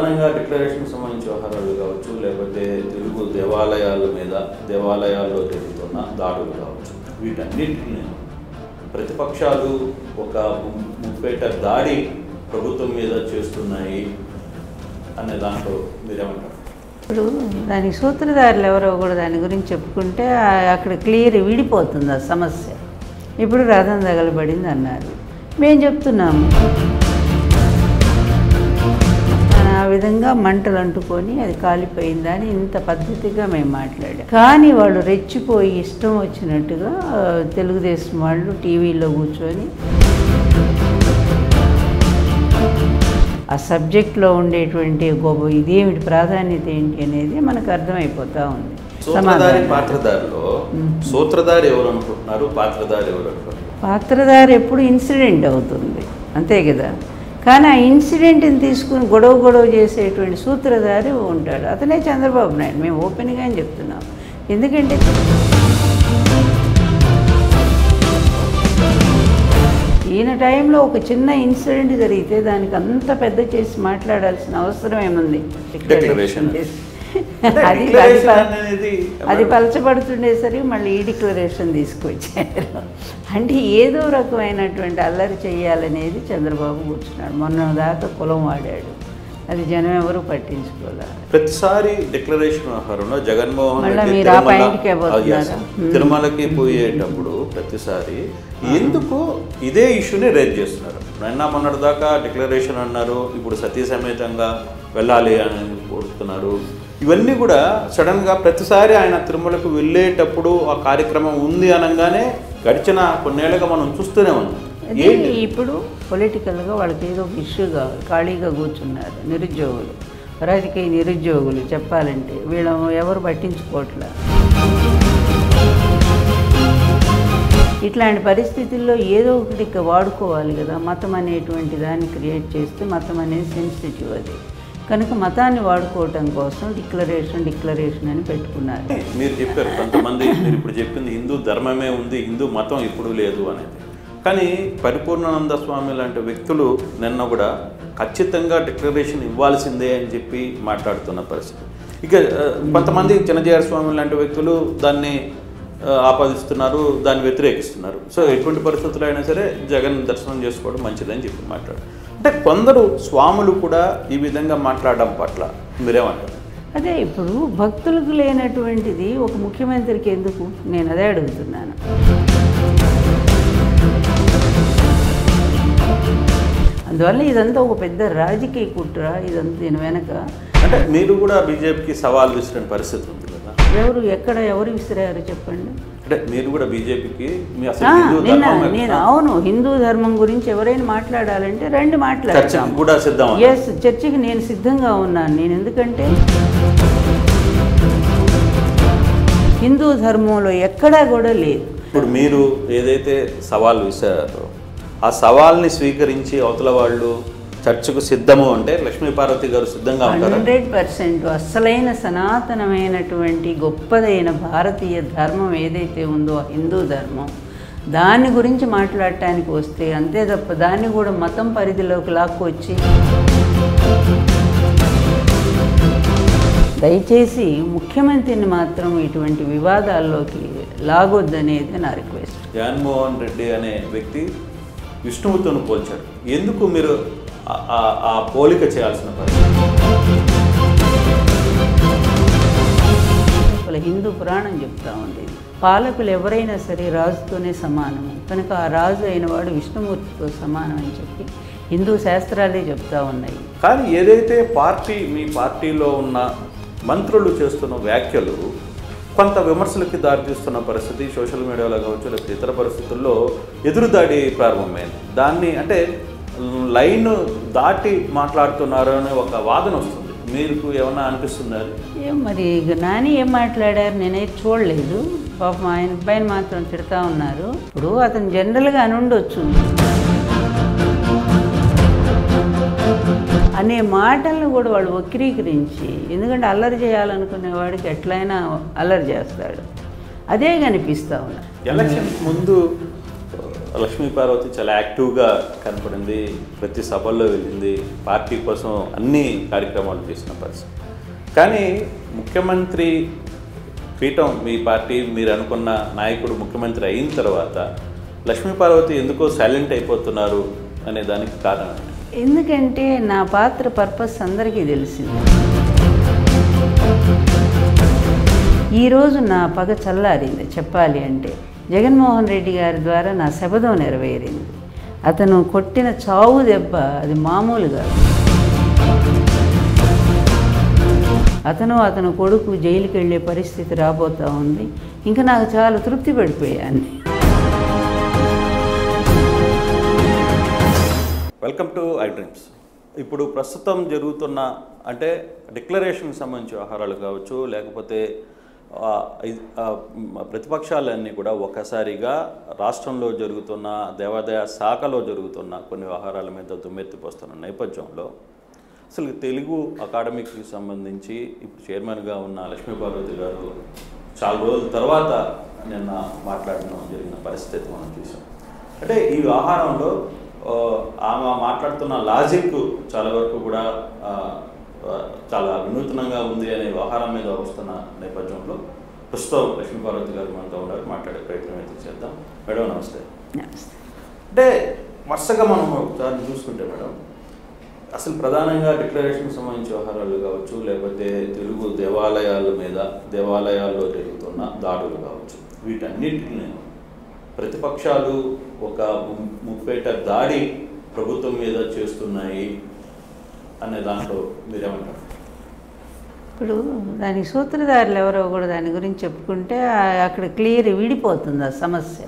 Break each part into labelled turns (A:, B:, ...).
A: ప్రధానంగా డిక్లరేషన్ సంబంధించిన వ్యవహారాలు కావచ్చు లేకపోతే తెలుగు దేవాలయాల మీద దేవాలయాల్లో జరుగుతున్న దాడులు కావచ్చు వీటన్నిటిని ప్రతిపక్షాలు ఒక ము- ముప్పేట దాడి ప్రభుత్వం మీద చేస్తున్నాయి అనే దాంట్లో మీరేమంటారు
B: ఇప్పుడు దానికి సూత్రధారులు ఎవరో కూడా దాని గురించి చెప్పుకుంటే ఆ- అక్కడ క్లియర్ విడిపోతుంది ఆ సమస్య ఇప్పుడు రథం తగలబడింది అన్నారు మేము చెప్తున్నాము ఆ విధంగా మంటలు అంటుకొని అది కాలిపోయిందని ఇంత పద్ధతిగా మేము మాట్లాడాం కానీ వాళ్ళు రెచ్చిపోయి ఇష్టం వచ్చినట్టుగా ఆ, తెలుగుదేశం వాళ్ళు టీవీలో కూర్చొని ఆ సబ్జెక్ట్లో ఉండేటువంటి గొప్ప ఇదేమిటి ప్రాధాన్యత ఏంటి అనేది మనకు అర్థమైపోతూ ఉంది
A: సూత్రధారి
B: సమాధానం.
A: పాత్రధారిలో సూత్రధారి ఎవరు అనుకుంటున్నారు పాత్రధారి ఎవరు అనుకుంటున్నారు
B: పాత్రధారి ఎప్పుడు ఇన్సిడెంట్ అవుతుంది అంతే కదా కానీ ఆ ఇన్సిడెంట్ని తీసుకుని గొడవ గొడవ చేసేటువంటి సూత్రధారి ఉంటాడు అతనే చంద్రబాబు నాయుడు మేము ఓపెన్గా చెప్తున్నాం ఎందుకంటే ఈయన టైంలో ఒక చిన్న ఇన్సిడెంట్ జరిగితే దానికి అంత పెద్ద చేసి మాట్లాడాల్సిన అవసరం ఏముంది
A: Declaration. అంటే
B: అది
A: declaration
B: అది-
A: అనేది
B: అది పలచబడుతుండేసరికి మళ్ళీ ఈ డిక్లరేషన్ తీసుకొచ్చారు అంటే ఏదో రకమైనటువంటి అల్లరి చేయాలనేది చంద్రబాబు కూర్చున్నాడు మొన్న దాకా కులం వాడాడు అది జనం ఎవరు పట్టించుకోలే
A: ప్రతిసారి డిక్లరేషన్ వ్యవహారంలో జగన్మోహన్
B: మళ్ళా
A: రెడ్డి
B: మీరు ఆ
A: తిరుమల-
B: పాయింట్కే పోతున్నారా?
A: ఆ, yes. తిరుమలకి పోయేటప్పుడు ప్రతిసారి ఎందుకు ఇదే ఇష్యూని రేజ్ చేస్తున్నారు నిన్న మొన్నటి దాకా డిక్లరేషన్ అన్నారు ఇప్పుడు సతీ సమేతంగా వెళ్ళాలి అని కోరుతున్నారు ఇవన్నీ కూడా సడన్గా ప్రతిసారి ఆయన తిరుమలకు వెళ్ళేటప్పుడు ఆ కార్యక్రమం ఉంది అనగానే గడిచిన కొన్నేళ్ళుగా మనం చూస్తూనే ఉన్నాం
B: అది
A: ఏంటి
B: ఇప్పుడు పొలిటికల్గా వాళ్ళకి ఏదో ఒక ఇష్యూ కావాలి ఖాళీగా కూర్చున్నారు నిరుద్యోగులు రాజకీయ నిరుద్యోగులు చెప్పాలంటే వీళ్ళ ఎవరు పట్టించుకోవట్లే ఇట్లాంటి పరిస్థితుల్లో ఏదో ఒకటి ఇక వాడుకోవాలి కదా మతం అనేటువంటి దాన్ని క్రియేట్ చేస్తే మతం అనేది సెన్సిటివ్ అది కనుక మతాన్ని వాడుకోవటం కోసం డిక్లరేషన్ డిక్లరేషన్ అని పెట్టుకున్నారు
A: మీరు చెప్పారు కొంతమంది మీరు ఇప్పుడు చెప్పింది హిందూ ధర్మమే ఉంది హిందూ మతం ఇప్పుడు లేదు అనేది కానీ పరిపూర్ణానంద స్వామి లాంటి వ్యక్తులు నిన్న కూడా ఖచ్చితంగా డిక్లరేషన్ ఇవ్వాల్సిందే అని చెప్పి మాట్లాడుతున్న పరిస్థితి ఇక ఆ, కొంతమంది చిన్నజీఆర్ స్వామి లాంటి వ్యక్తులు దాన్ని ఆ, ఆపాదిస్తున్నారు దాన్ని వ్యతిరేకిస్తున్నారు సో ఎటువంటి పరిస్థితుల్లో అయినా సరే జగన్ దర్శనం చేసుకోవడం మంచిదని చెప్పి మాట్లాడు అంటే కొందరు స్వాములు కూడా ఈ విధంగా మాట్లాడడం పట్ల మీరేమంటారు
B: అదే ఇప్పుడు భక్తులకు లేనటువంటిది ఒక ముఖ్యమంత్రికి ఎందుకు నేను అదే అడుగుతున్నాను అందువల్ల ఇదంతా ఒక పెద్ద రాజకీయ కుట్ర ఇదంతా దీని వెనక
A: అంటే మీరు కూడా బీజేపీకి సవాల్ విసిరిన పరిస్థితి ఉంది కదా
B: ఎవరు ఎక్కడ ఎవరు విసిరారు చెప్పండి
A: అంటే మీరు కూడా బీజేపీకి మీ అసలు
B: ఆ,
A: హిందూ
B: నిన్న
A: ధర్మం
B: నేను అవును హిందూ ధర్మం గురించి ఎవరైనా మాట్లాడాలంటే రండి
A: చర్చకు
B: మాట్లాడతాం
A: కూడా సిద్ధం
B: ఎస్ చర్చకి నేను సిద్ధంగా ఉన్నాను నేను ఎందుకంటే హిందూ ధర్మంలో ఎక్కడా కూడా లేదు
A: ఇప్పుడు మీరు ఏదైతే సవాల్ విసిరారో ఆ సవాల్ని స్వీకరించి అవతల వాళ్ళు చర్చకు సిద్ధము అంటే లక్ష్మీ పార్వతి గారు సిద్ధంగా ఉంటారు
B: హండ్రెడ్ పర్సెంట్ అస్సలైన సనాతనమైనటువంటి గొప్పదైన భారతీయ ధర్మం ఏదైతే ఉందో ఆ హిందూ ధర్మం దాని గురించి మాట్లాడటానికి వస్తే అంతే తప్ప దాన్ని కూడా మతం పరిధిలోకి లాక్కొచ్చి దయచేసి ముఖ్యమంత్రిని మాత్రం ఇటువంటి వివాదాల్లోకి లాగొద్దనేది నా రిక్వెస్ట్
A: జగన్మోహన్ రెడ్డి అనే వ్యక్తి విష్ణువుతో పోల్చాడు ఎందుకు మీరు ఆ- ఆ- ఆ పోలిక చేయాల్సిన పరిస్థితి
B: అసలు హిందూ పురాణం చెప్తా ఉంది పాలకులు ఎవరైనా సరే రాజుతోనే సమానము కనుక ఆ రాజు అయిన వాడు విష్ణుమూర్తితో సమానం అని చెప్పి హిందూ శాస్త్రాలే చెప్తా ఉన్నాయి
A: కానీ ఏదైతే పార్టీ మీ పార్టీలో ఉన్న మంత్రులు చేస్తున్న వ్యాఖ్యలు కొంత విమర్శలకి దారితీస్తున్న పరిస్థితి సోషల్ మీడియాలో కావచ్చు లేకపోతే ఇతర పరిస్థితుల్లో ఎదురుదాడి ప్రారంభమైంది దాన్ని అంటే లైన్ దాటి మాట్లాడుతున్నారు అనే ఒక వాదన వస్తుంది మీకు ఏమన్నా అనిపిస్తుందా అది?
B: ఏం మరి ఇక నాని ఏం మాట్లాడారు నేనైతే చూడలేదు పాపం ఆయన పైన మాత్రం తిడతా ఉన్నారు ఇప్పుడు అతను జనరల్గా అని ఉండొచ్చు అనే మాటలను కూడా వాడు వక్రీకరించి ఎందుకంటే అల్లరి చేయాలనుకునే వాడికి ఎట్లయినా అల్లరి చేస్తాడు అదే కనిపిస్తూ ఉన్నా
A: ఎలక్షన్ ముందు లక్ష్మీ పార్వతి చాలా యాక్టివ్గా కనపడింది ప్రతి సభల్లో వెళ్ళింది పార్టీ కోసం అన్ని కార్యక్రమాలు చేసిన పరిస్థితి కానీ ముఖ్యమంత్రి పీఠం మీ పార్టీ మీరు అనుకున్న నాయకుడు ముఖ్యమంత్రి అయిన తర్వాత లక్ష్మీ పార్వతి ఎందుకో సైలెంట్ అయిపోతున్నారు అనే దానికి కారణం ఏంటి?
B: ఎందుకంటే నా పాత్ర పర్పస్ అందరికీ తెలిసింది ఈరోజు నా పగ చల్లారింది చెప్పాలి అంటే జగన్మోహన్ రెడ్డి గారి ద్వారా నా శబదం నెరవేరింది అతను కొట్టిన చావు దెబ్బ అది మామూలు కాదు అతను అతను కొడుకు జైలుకి వెళ్ళే పరిస్థితి రాబోతా ఉంది ఇంకా నాకు చాలా తృప్తి పడిపోయాను
A: వెల్కమ్ టు ఐ డ్రీమ్స్ ఇప్పుడు ప్రస్తుతం జరుగుతున్న అంటే డిక్లరేషన్కి సంబంధించి వ్యవహారాలు కావచ్చు లేకపోతే ఆ, ఇ- ఆ, మ్, ప్రతిపక్షాలన్నీ కూడా ఒక్కసారిగా రాష్ట్రంలో జరుగుతున్న దేవాదాయ శాఖలో జరుగుతున్న కొన్ని వ్యవహారాల మీద దుమ్మెత్తిపోస్తున్న నేపథ్యంలో అసలు తెలుగు అకాడమీకి సంబంధించి ఇప్పుడు చైర్మన్గా ఉన్న లక్ష్మీ పార్వతి గారు చాలా రోజుల తర్వాత నిన్న మాట్లాడడం జరిగిన పరిస్థితి మనం చూసాం అంటే ఈ వ్యవహారంలో ఆ, ఆమె మాట్లాడుతున్న లాజిక్ చాలా వరకు కూడా ఆ, ఆ, చాలా వినూత్నంగా ఉంది అనే వ్యవహారం మీద వస్తున్న నేపథ్యంలో ప్రస్తుతం లక్ష్మీ పార్వతి గారు మనతో ఉన్నారు మాట్లాడే ప్రయత్నం అయితే చేద్దాం మేడం నమస్తే అంటే వరుసగా మనం ఒకసారి చూసుకుంటే మేడం అసలు ప్రధానంగా డిక్లరేషన్ సంబంధించి వ్యవహారాలు కావచ్చు లేకపోతే తెలుగు దేవాలయాల మీద దేవాలయాల్లో జరుగుతున్న దాడులు కావచ్చు వీటన్నిటిని ప్రతిపక్షాలు ఒక ము- ముప్పేట దాడి ప్రభుత్వం మీద చేస్తున్నాయి అనే దాంట్లో మీరేమంటారు
B: ఇప్పుడు దానికి సూత్రధారులు ఎవరో కూడా దాని గురించి చెప్పుకుంటే ఆ- అక్కడ క్లియర్ విడిపోతుంది ఆ సమస్య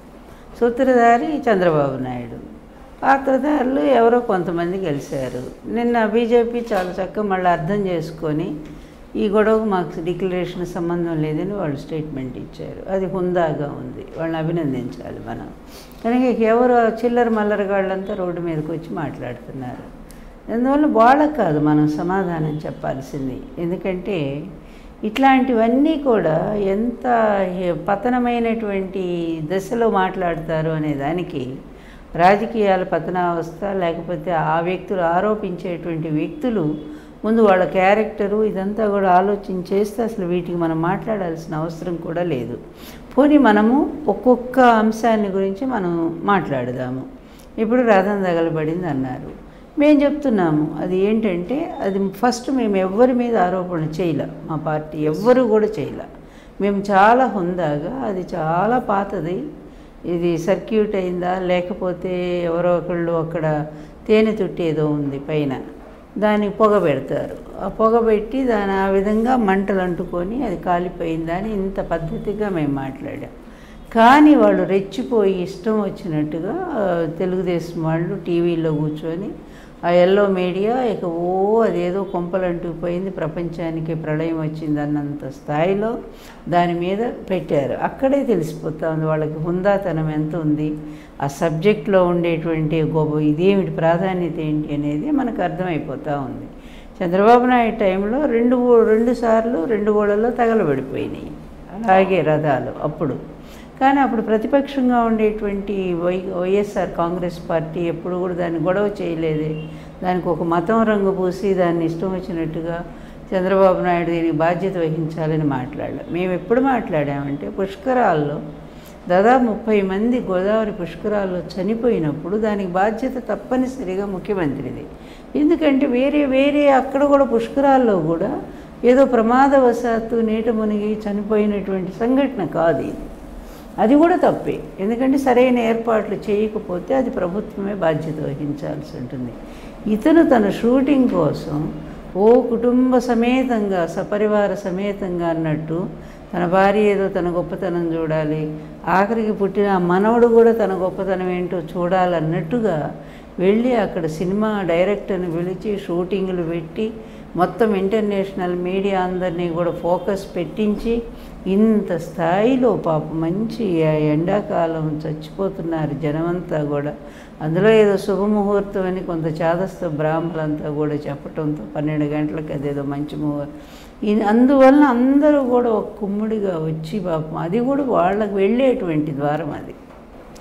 B: సూత్రధారి చంద్రబాబు నాయుడు పాత్రధారులు ఎవరో కొంతమంది గెలిచారు నిన్న బీజేపీ చాలా చక్కగా మళ్ళీ అర్థం చేసుకొని ఈ గొడవకు మాకు డిక్లరేషన్ సంబంధం లేదని వాళ్ళు స్టేట్మెంట్ ఇచ్చారు అది హుందాగా ఉంది వాళ్ళని అభినందించాలి మనం కనుక ఇక ఎవరు చిల్లర మల్లరగాళ్ళంతా రోడ్డు మీదకి వచ్చి మాట్లాడుతున్నారు అందువల్ల వాళ్ళకు కాదు మనం సమాధానం చెప్పాల్సింది ఎందుకంటే ఇట్లాంటివన్నీ కూడా ఎంత హే- పతనమైనటువంటి దశలో మాట్లాడతారు అనే దానికి రాజకీయాల పతనావస్థ లేకపోతే ఆ వ్యక్తులు ఆరోపించేటువంటి వ్యక్తులు ముందు వాళ్ళ క్యారెక్టరు ఇదంతా కూడా ఆలోచన చేస్తే అసలు వీటికి మనం మాట్లాడాల్సిన అవసరం కూడా లేదు పోనీ మనము ఒక్కొక్క అంశాన్ని గురించి మనం మాట్లాడదాము ఇప్పుడు రథం తగలబడింది అన్నారు మేము చెప్తున్నాము అది ఏంటంటే అది ఫస్ట్ మేము ఎవ్వరి మీద ఆరోపణ చేయలే మా పార్టీ ఎవ్వరు కూడా చేయలే మేము చాలా హుందాగా అది చాలా పాతది ఇది సర్క్యూట్ అయిందా లేకపోతే ఎవరో ఒకళ్ళు అక్కడ తేనె తుట్టి ఏదో ఉంది పైన దానికి పొగ పెడతారు ఆ పొగ పెట్టి దాని ఆ విధంగా మంటలు అంటుకొని అది కాలిపోయిందా అని ఇంత పద్ధతిగా మేము మాట్లాడాం కానీ వాళ్ళు రెచ్చిపోయి ఇష్టం వచ్చినట్టుగా ఆ, తెలుగుదేశం వాళ్ళు టీవీలో కూర్చొని ఆ ఎల్లో మీడియా ఇక ఓ అదేదో కొంపలంటూ పోయింది ప్రపంచానికి ప్రళయం వచ్చింది అన్నంత స్థాయిలో దాని మీద పెట్టారు అక్కడే తెలిసిపోతా ఉంది వాళ్ళకి హుందాతనం ఎంత ఉంది ఆ సబ్జెక్ట్లో ఉండేటువంటి గొప్ప ఇదేమిటి ప్రాధాన్యత ఏంటి అనేది మనకు అర్థమైపోతూ ఉంది చంద్రబాబు నాయుడు టైంలో రెండు ఊ- రెండు సార్లు రెండు ఊళ్ళలో తగలబడిపోయినాయి అలాగే రథాలు అప్పుడు కానీ అప్పుడు ప్రతిపక్షంగా ఉండేటువంటి వై వైఎస్ఆర్ కాంగ్రెస్ పార్టీ ఎప్పుడు కూడా దాన్ని గొడవ చేయలేదే దానికి ఒక మతం రంగు పూసి దాన్ని ఇష్టం వచ్చినట్టుగా చంద్రబాబు నాయుడు దీనికి బాధ్యత వహించాలని మాట్లాడాం మేము ఎప్పుడు మాట్లాడామంటే పుష్కరాల్లో దాదాపు ముప్పై మంది గోదావరి పుష్కరాల్లో చనిపోయినప్పుడు దానికి బాధ్యత తప్పనిసరిగా ముఖ్యమంత్రిది ఎందుకంటే వేరే వేరే అక్కడ కూడా పుష్కరాల్లో కూడా ఏదో ప్రమాదవశాత్తు నీట మునిగి చనిపోయినటువంటి సంఘటన కాదు ఇది అది కూడా తప్పే ఎందుకంటే సరైన ఏర్పాట్లు చేయకపోతే అది ప్రభుత్వమే బాధ్యత వహించాల్సి ఉంటుంది ఇతను తన షూటింగ్ కోసం ఓ కుటుంబ సమేతంగా సపరివార సమేతంగా అన్నట్టు తన భార్య ఏదో తన గొప్పతనం చూడాలి ఆఖరికి పుట్టిన ఆ మనవడు కూడా తన గొప్పతనం ఏంటో చూడాలన్నట్టుగా వెళ్ళి అక్కడ సినిమా డైరెక్టర్ని పిలిచి షూటింగ్లు పెట్టి మొత్తం ఇంటర్నేషనల్ మీడియా అందరినీ కూడా ఫోకస్ పెట్టించి ఇంత స్థాయిలో పాప మంచి ఆ ఎండాకాలం చచ్చిపోతున్నారు జనమంతా కూడా అందులో ఏదో శుభముహూర్తం అని కొంత చాదస్త బ్రాహ్మలంతా కూడా చెప్పటంతో పన్నెండు గంటలకు అదేదో మంచి ముహూర్తం ఇది అందువలన అందరూ కూడా ఒక కుమ్ముడిగా వచ్చి పాపం అది కూడా వాళ్ళకి వెళ్ళేటువంటి ద్వారం అది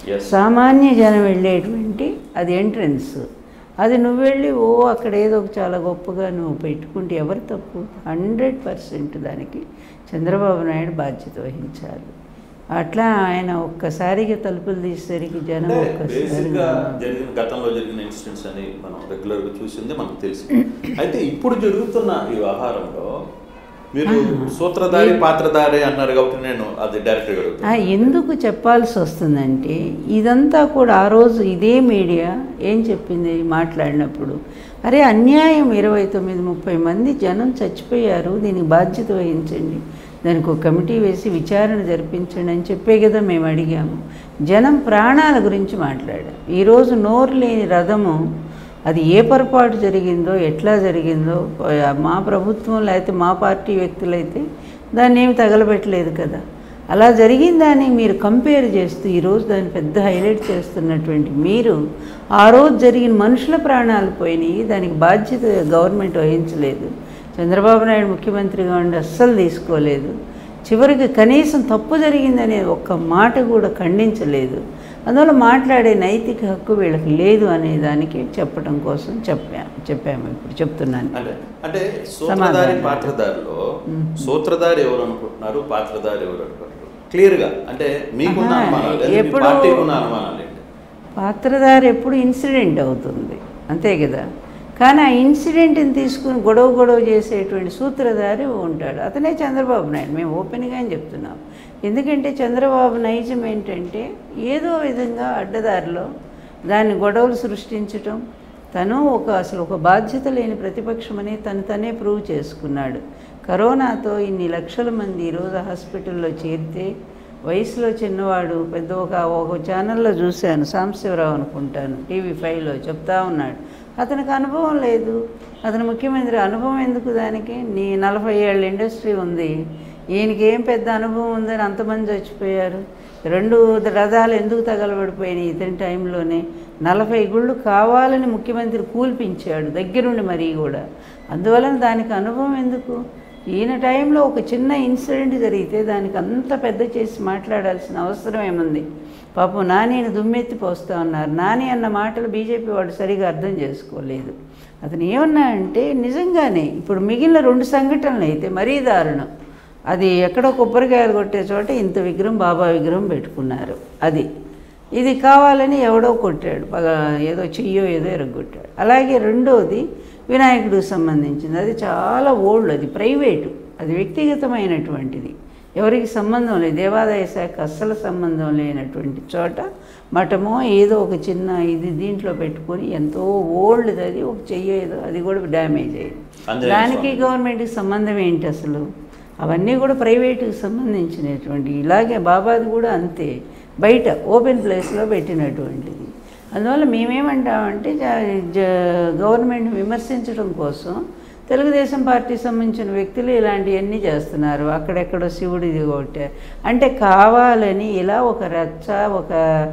A: Yes.
B: సామాన్య జనం వెళ్ళేటువంటి అది ఎంట్రన్స్ అది నువ్వు వెళ్ళి ఓ అక్కడ ఏదో ఒక చాలా గొప్పగా నువ్వు పెట్టుకుంటే ఎవరు తప్పు హండ్రెడ్ పర్సెంట్ దానికి చంద్రబాబు నాయుడు బాధ్యత వహించాలి అట్లా ఆయన ఒక్కసారిగా తలుపులు తీసేసరికి జనం
A: అంటే
B: ఒక్కసారిగా
A: బేసిక్గా జరిగిన గతంలో జరిగిన ఇన్సిడెంట్స్ అని మనం రెగ్యులర్గా చూసింది మనకు తెలుసు అయితే ఇప్పుడు జరుగుతున్న ఈ వ్యవహారంలో మీరు సూత్రధారి పాత్రధారి అన్నారు కాబట్టి నేను అది డైరెక్ట్గా
B: ఆ,
A: అడుగుతాను
B: ఎందుకు చెప్పాల్సి వస్తుందంటే ఇదంతా కూడా ఆ రోజు ఇదే మీడియా ఏం చెప్పింది మాట్లాడినప్పుడు అరే అన్యాయం ఇరవై తొమ్మిది ముప్పై మంది జనం చచ్చిపోయారు దీనికి బాధ్యత వహించండి దానికి ఒక కమిటీ వేసి విచారణ జరిపించండి అని చెప్పే కదా మేము అడిగాము జనం ప్రాణాల గురించి మాట్లాడాం ఈరోజు నోరు లేని రథము అది ఏ పొరపాటు జరిగిందో ఎట్లా జరిగిందో మా ప్రభుత్వం లేకపోతే మా పార్టీ వ్యక్తులైతే దాన్ని ఏమి తగలబెట్టలేదు కదా అలా జరిగిన దాన్ని మీరు కంపేర్ చేస్తూ ఈరోజు దాన్ని పెద్ద హైలైట్ చేస్తున్నటువంటి మీరు ఆ రోజు జరిగిన మనుషుల ప్రాణాలు పోయినాయి దానికి బాధ్యత గవర్నమెంట్ వహించలేదు చంద్రబాబు నాయుడు ముఖ్యమంత్రిగా ఉండి అస్సలు తీసుకోలేదు చివరికి కనీసం తప్పు జరిగిందనే ఒక్క మాట కూడా ఖండించలేదు అందువల్ల మాట్లాడే నైతిక హక్కు వీళ్ళకి లేదు అనే దానికి చెప్పడం కోసం చెప్పాము చెప్పాము ఇప్పుడు చెప్తున్నాను
A: అంటే అంటే సూత్రధారి
B: సమాధానం.
A: పాత్రధారిలో సూత్రధారి ఎవరు అనుకుంటున్నారు పాత్రధారి ఎవరు అనుకుంటున్నారు క్లియర్గా అంటే మీకున్న
B: ఆహా,
A: అనుమానాలు లేదా మీ
B: ఎప్పుడు-
A: పార్టీకి ఉన్న అనుమానాలు ఏంటి
B: పాత్రధారి ఎప్పుడు ఇన్సిడెంట్ అవుతుంది అంతే కదా కానీ ఆ ఇన్సిడెంట్ని తీసుకుని గొడవ గొడవ చేసేటువంటి సూత్రధారి ఉంటాడు అతనే చంద్రబాబు నాయుడు మేము ఓపెన్గానే చెప్తున్నాం ఎందుకంటే చంద్రబాబు నైజం ఏంటంటే ఏదో విధంగా అడ్డదారిలో దాన్ని గొడవలు సృష్టించటం తను ఒక అసలు ఒక బాధ్యత లేని ప్రతిపక్షం అని తను తనే ప్రూవ్ చేసుకున్నాడు కరోనాతో ఇన్ని లక్షల మంది ఈరోజు హాస్పిటల్లో చేరితే వయసులో చిన్నవాడు పెద్ద ఒక ఒక ఛానల్లో చూశాను సాంబశివరావు అనుకుంటాను టీవీ ఫైవ్లో చెప్తా ఉన్నాడు అతనికి అనుభవం లేదు అతను ముఖ్యమంత్రి అనుభవం ఎందుకు దానికి నీ నలభై ఏళ్ళ ఇండస్ట్రీ ఉంది ఈయనకి ఏం పెద్ద అనుభవం ఉందని అంతమంది చచ్చిపోయారు రెండు రథాలు ఎందుకు తగలబడిపోయినాయి ఇతని టైంలోనే నలభై గుళ్ళు కావాలని ముఖ్యమంత్రి కూల్పించాడు దగ్గరుండి మరీ కూడా అందువలన దానికి అనుభవం ఎందుకు ఈయన టైంలో ఒక చిన్న ఇన్సిడెంట్ జరిగితే దానికి అంత పెద్ద చేసి మాట్లాడాల్సిన అవసరం ఏముంది పాపం నానిని దుమ్మెత్తి పోస్తా ఉన్నారు నాని అన్న మాటలు బీజేపీ వాడు సరిగా అర్థం చేసుకోలేదు అతను ఏమన్నా అంటే నిజంగానే ఇప్పుడు మిగిలిన రెండు సంఘటనలు అయితే మరీ దారుణం అది ఎక్కడో కొబ్బరికాయలు కొట్టే చోట ఇంత విగ్రహం బాబా విగ్రహం పెట్టుకున్నారు అది ఇది కావాలని ఎవడో కొట్టాడు పగ ఏదో చెయ్యో ఏదో ఎరగొట్టాడు అలాగే రెండోది వినాయకుడికి సంబంధించింది అది చాలా ఓల్డ్ అది ప్రైవేటు అది వ్యక్తిగతమైనటువంటిది ఎవరికి సంబంధం లేదు దేవాదాయ శాఖ అస్సలు సంబంధం లేనటువంటి చోట మఠమో ఏదో ఒక చిన్న ఇది దీంట్లో పెట్టుకొని ఎంతో ఓల్డ్ అది ఒక చెయ్యో ఏదో అది కూడా డ్యామేజ్ అయ్యింది
A: ఆంజనేయ
B: దానికి
A: స్వామి.
B: గవర్నమెంట్కి సంబంధం ఏంటి అసలు అవన్నీ కూడా ప్రైవేటుకి సంబంధించినటువంటి ఇలాగే బాబాది కూడా అంతే బయట ఓపెన్ ప్లేస్లో పెట్టినటువంటిది అందువల్ల మేమేమంటామంటే జ- జ- గవర్నమెంట్ విమర్శించడం కోసం తెలుగుదేశం పార్టీ సంబంధించిన వ్యక్తులు ఇలాంటివన్నీ చేస్తున్నారు అక్కడెక్కడో శివుడిది ఒకటి అంటే కావాలని ఇలా ఒక రచ్చ ఒక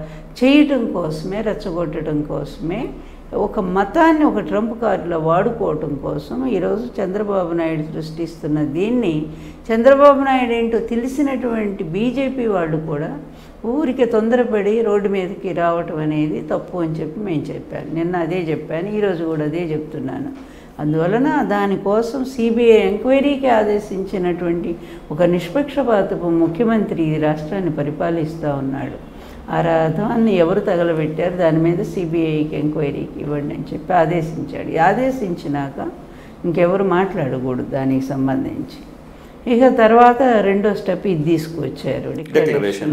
B: చేయటం కోసమే రెచ్చగొట్టడం కోసమే ఒక మతాన్ని ఒక ట్రంప్ కార్డులో వాడుకోవటం కోసం ఈరోజు చంద్రబాబు నాయుడు సృష్టిస్తున్న దీన్ని చంద్రబాబు నాయుడు ఏంటో తెలిసినటువంటి బీజేపీ వాళ్ళు కూడా ఊరికి తొందరపడి రోడ్డు మీదకి రావటం అనేది తప్పు అని చెప్పి మేము చెప్పాను నిన్న అదే చెప్పాను ఈరోజు కూడా అదే చెప్తున్నాను అందువలన దానికోసం సిబిఐ ఎంక్వైరీకి ఆదేశించినటువంటి ఒక నిష్పక్షపాతపు ముఖ్యమంత్రి ఈ రాష్ట్రాన్ని పరిపాలిస్తూ ఉన్నాడు ఆ రథాన్ని ఎవరు తగలబెట్టారు దాని మీద సిబిఐకి ఎంక్వైరీకి ఇవ్వండి అని చెప్పి ఆదేశించాడు ఈ ఆదేశించినాక ఇంకెవరు మాట్లాడకూడదు దానికి సంబంధించి ఇక తర్వాత రెండో స్టెప్ ఇది తీసుకువచ్చారు
A: Declaration.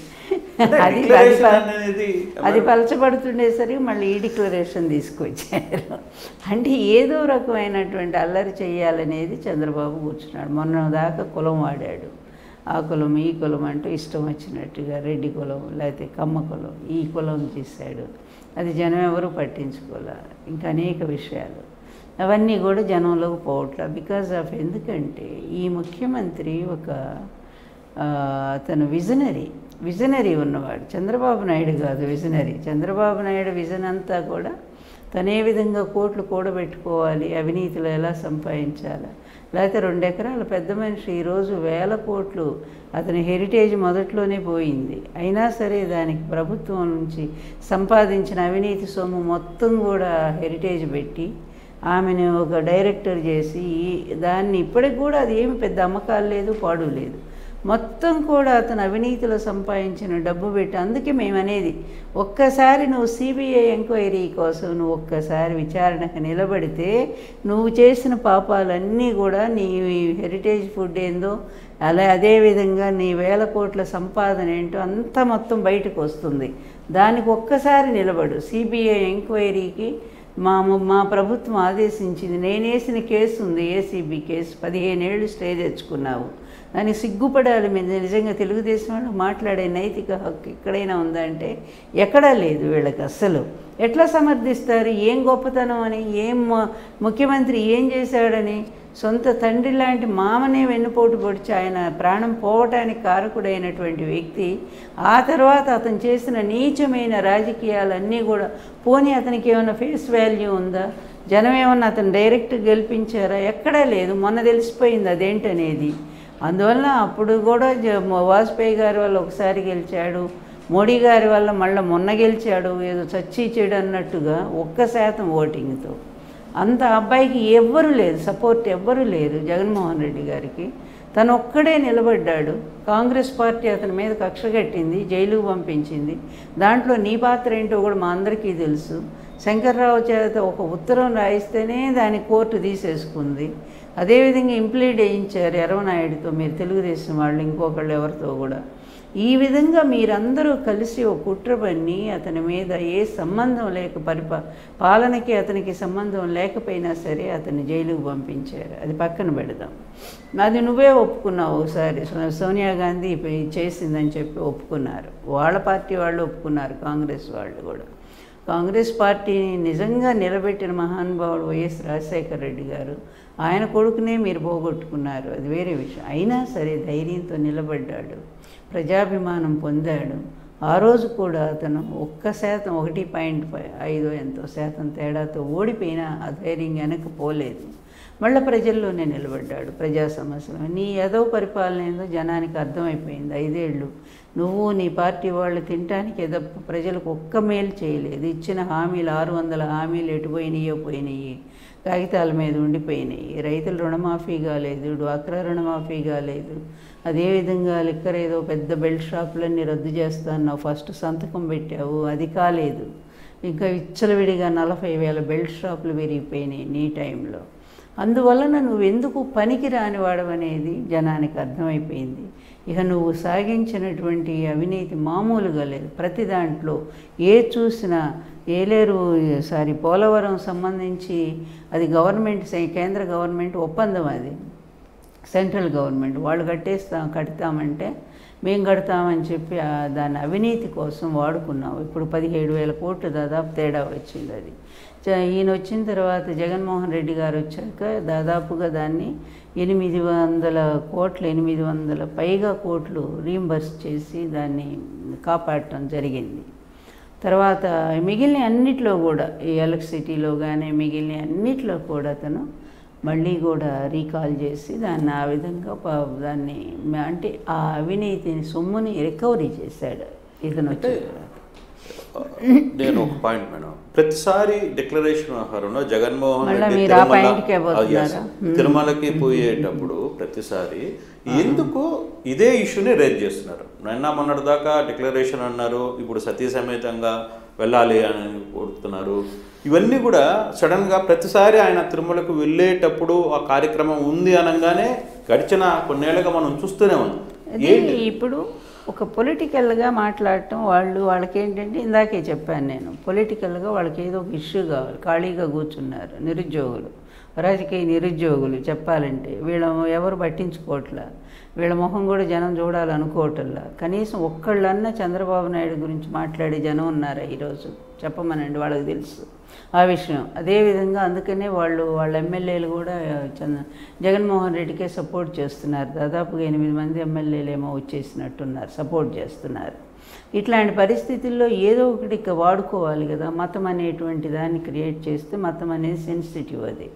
A: అంటే
B: అది
A: declaration
B: అది-
A: అనేది
B: అది పలచబడుతుండేసరికి మళ్ళీ ఈ డిక్లరేషన్ తీసుకొచ్చారు అంటే ఏదో రకమైనటువంటి అల్లరి చేయాలనేది చంద్రబాబు కూర్చున్నాడు మొన్న దాకా కులం వాడాడు ఆ కులం ఈ కులం అంటూ ఇష్టం వచ్చినట్టుగా రెడ్డి కులం లేకపోతే కమ్మ కులం ఈ కులం చేశాడు అది జనం ఎవరు పట్టించుకోలే ఇంకా అనేక విషయాలు అవన్నీ కూడా జనంలోకి పోవట్లే బికాజ్ ఆఫ్ ఎందుకంటే ఈ ముఖ్యమంత్రి ఒక ఆ, అతను విజనరీ విజనరీ ఉన్నవాడు చంద్రబాబు నాయుడు కాదు విజనరీ చంద్రబాబు నాయుడు విజన్ అంతా కూడా తనే విధంగా కోట్లు కూడబెట్టుకోవాలి అవినీతిలో ఎలా సంపాదించాలి లేకపోతే రెండు ఎకరాల పెద్ద మనిషి ఈరోజు వేల కోట్లు అతని హెరిటేజ్ మొదట్లోనే పోయింది అయినా సరే దానికి ప్రభుత్వం నుంచి సంపాదించిన అవినీతి సొమ్ము మొత్తం కూడా హెరిటేజ్ పెట్టి ఆమెను ఒక డైరెక్టర్ చేసి ఈ- దాన్ని ఇప్పటికి కూడా అది ఏమి పెద్ద అమ్మకాలు లేదు పాడు లేదు మొత్తం కూడా అతను అవినీతిలో సంపాదించిన డబ్బు పెట్టి అందుకే మేము అనేది ఒక్కసారి నువ్వు సిబిఐ ఎంక్వైరీ కోసం నువ్వు ఒక్కసారి విచారణకు నిలబడితే నువ్వు చేసిన పాపాలన్నీ కూడా నీ హెరిటేజ్ ఫుడ్ ఏందో అలా అదేవిధంగా నీ వేల కోట్ల సంపాదన ఏంటో అంతా మొత్తం బయటకు వస్తుంది దానికి ఒక్కసారి నిలబడు సిబిఐ ఎంక్వైరీకి మా మా ప్రభుత్వం ఆదేశించింది నేను వేసిన కేసు ఉంది ఏసీబీ కేసు పదిహేనేళ్ళు స్టే తెచ్చుకున్నావు దానికి సిగ్గుపడాలి మీరు నిజంగా తెలుగుదేశం వాళ్ళు మాట్లాడే నైతిక హక్కు ఎక్కడైనా ఉందంటే ఎక్కడా లేదు వీళ్ళకి అస్సలు ఎట్లా సమర్థిస్తారు ఏం గొప్పతనం అని ఏం ము- ముఖ్యమంత్రి ఏం చేశాడని సొంత తండ్రి లాంటి మామనే వెన్నుపోటు పొడిచి ఆయన ప్రాణం పోవటానికి కారకుడైనటువంటి వ్యక్తి ఆ తర్వాత అతను చేసిన నీచమైన రాజకీయాలన్నీ కూడా పోనీ అతనికి ఏమైనా ఫేస్ వాల్యూ ఉందా జనం ఏమన్నా అతను డైరెక్ట్ గెలిపించారా ఎక్కడా లేదు మొన్న తెలిసిపోయింది అదేంటనేది అందువల్ల అప్పుడు కూడా జ- వాజ్పేయి గారి వల్ల ఒకసారి గెలిచాడు మోడీ గారి వల్ల మళ్ళీ మొన్న గెలిచాడు ఏదో చచ్చి చెడు అన్నట్టుగా ఒక్క శాతం ఓటింగ్తో అంత అబ్బాయికి ఎవ్వరు లేదు సపోర్ట్ ఎవ్వరు లేరు జగన్మోహన్ రెడ్డి గారికి తను ఒక్కడే నిలబడ్డాడు కాంగ్రెస్ పార్టీ అతని మీద కక్ష కట్టింది జైలుకు పంపించింది దాంట్లో నీ పాత్ర ఏంటో కూడా మా అందరికీ తెలుసు శంకర్రావు చేత ఒక ఉత్తరం రాయిస్తేనే దాని కోర్టు తీసేసుకుంది అదేవిధంగా ఇంప్లీడ్ వేయించారు ఎర్రవనాయుడితో మీరు తెలుగుదేశం వాళ్ళు ఇంకొకళ్ళు ఎవరితో కూడా ఈ విధంగా మీరందరూ కలిసి ఒక కుట్ర పన్ని అతని మీద ఏ సంబంధం లేక పరిపా పాలనకి అతనికి సంబంధం లేకపోయినా సరే అతన్ని జైలుకు పంపించారు అది పక్కన పెడదాం అది నువ్వే ఒప్పుకున్నావు ఒకసారి సో- సోనియా గాంధీ ఇప్పుడు ఇది చేసిందని చెప్పి ఒప్పుకున్నారు వాళ్ళ పార్టీ వాళ్ళు ఒప్పుకున్నారు కాంగ్రెస్ వాళ్ళు కూడా కాంగ్రెస్ పార్టీని నిజంగా నిలబెట్టిన మహానుభావుడు వైఎస్ రాజశేఖర రెడ్డి గారు ఆయన కొడుకునే మీరు పోగొట్టుకున్నారు అది వేరే విషయం అయినా సరే ధైర్యంతో నిలబడ్డాడు ప్రజాభిమానం పొందాడు ఆ రోజు కూడా అతను ఒక్క శాతం ఒకటి పాయింట్ ఐదు ఎంతో శాతం తేడాతో ఓడిపోయినా ఆ ధైర్యం వెనక్కి పోలేదు మళ్ళీ ప్రజల్లోనే నిలబడ్డాడు ప్రజా సమస్యలు నీ ఏదో పరిపాలన ఏందో జనానికి అర్థమైపోయింది ఐదేళ్ళు నువ్వు నీ పార్టీ వాళ్ళు తినటానికి ఏదో ప్రజలకు ఒక్క మేలు చేయలేదు ఇచ్చిన హామీలు ఆరు వందల హామీలు ఎటు పోయినాయో పోయినాయి కాగితాల మీద ఉండిపోయినాయి రైతులు రుణమాఫీ కాలేదు డ్వాక్రా రుణమాఫీ కాలేదు అదేవిధంగా లిక్కర్ ఏదో పెద్ద బెల్ట్ షాపులన్నీ రద్దు చేస్తాన్నావు ఫస్ట్ సంతకం పెట్టావు అది కాలేదు ఇంకా విచ్చలవిడిగా నలభై వేల బెల్ట్ షాపులు విరిగిపోయినాయి నీ టైంలో అందువలన నువ్వెందుకు పనికి రానివాడవనేది జనానికి అర్థమైపోయింది ఇక నువ్వు సాగించినటువంటి అవినీతి మామూలుగా లేదు ప్రతి దాంట్లో ఏ చూసినా ఏలేరు సారీ పోలవరం సంబంధించి అది గవర్నమెంట్ సై- కేంద్ర గవర్నమెంట్ ఒప్పందం అది సెంట్రల్ గవర్నమెంట్ వాళ్ళు కట్టేస్తాం కడతామంటే మేము కడతామని చెప్పి ఆ దాని అవినీతి కోసం వాడుకున్నాం ఇప్పుడు పదిహేడు వేల కోట్లు దాదాపు తేడా వచ్చింది అది జ- ఈయన వచ్చిన తర్వాత జగన్మోహన్ రెడ్డి గారు వచ్చాక దాదాపుగా దాన్ని ఎనిమిది వందల కోట్లు ఎనిమిది వందల పైగా కోట్లు రీంబర్స్ చేసి దాన్ని కాపాడటం జరిగింది తర్వాత మిగిలిన అన్నిట్లో కూడా ఈ ఎలక్ట్రిసిటీలో కానీ మిగిలిన అన్నిట్లో కూడా అతను మళ్ళీ కూడా రీకాల్ చేసి దాన్ని ఆ విధంగా ప- దాన్ని మ- అంటే ఆ అవినీతిని సొమ్ముని రికవరీ చేశాడు ఇతను వచ్చి
A: నేను ఒక పాయింట్ మేడం ప్రతిసారి డిక్లరేషన్ వ్యవహారంలో జగన్మోహన్
B: మళ్ళా
A: రెడ్డి
B: మీరు ఆ
A: తిరుమల-
B: పాయింట్కే
A: ఆ,
B: పోతున్నారా?
A: yes. తిరుమలకి పోయేటప్పుడు ప్రతిసారి ఎందుకు ఇదే ఇష్యూని రేజ్ చేస్తున్నారు నిన్న మొన్నటి దాకా డిక్లరేషన్ అన్నారు ఇప్పుడు సతీ సమేతంగా వెళ్ళాలి అని కోరుతున్నారు ఇవన్నీ కూడా సడన్ గా ప్రతిసారి ఆయన తిరుమలకు వెళ్ళేటప్పుడు ఆ కార్యక్రమం ఉంది అనగానే గడిచిన కొన్నేళ్ళుగా మనం చూస్తూనే ఉన్నాం
B: అది
A: ఏంటి
B: ఇప్పుడు ఒక పొలిటికల్గా మాట్లాడటం వాళ్ళు వాళ్ళకి ఏంటంటే ఇందాకే చెప్పాను నేను పొలిటికల్గా వాళ్ళకి ఏదో ఒక ఇష్యూ కావాలి ఖాళీగా కూర్చున్నారు నిరుద్యోగులు రాజకీయ నిరుద్యోగులు చెప్పాలంటే వీళ్ళ ఎవరు పట్టించుకోవట్లా వీళ్ళ మొహం కూడా జనం చూడాలనుకోవటంలా కనీసం ఒక్కళ్ళన్నా చంద్రబాబు నాయుడు గురించి మాట్లాడే జనం ఉన్నారా ఈరోజు చెప్పమనండి వాళ్ళకి తెలుసు ఆ విషయం అదేవిధంగా అందుకనే వాళ్ళు వాళ్ళ ఎమ్మెల్యేలు కూడా చంద్ర జగన్మోహన్ రెడ్డికే సపోర్ట్ చేస్తున్నారు దాదాపుగా ఎనిమిది మంది ఎమ్మెల్యేలు ఏమో వచ్చేసినట్టున్నారు సపోర్ట్ చేస్తున్నారు ఇట్లాంటి పరిస్థితుల్లో ఏదో ఒకటి ఇక వాడుకోవాలి కదా మతం అనేటువంటి దాన్ని క్రియేట్ చేస్తే మతం అనేది సెన్సిటివ్ అది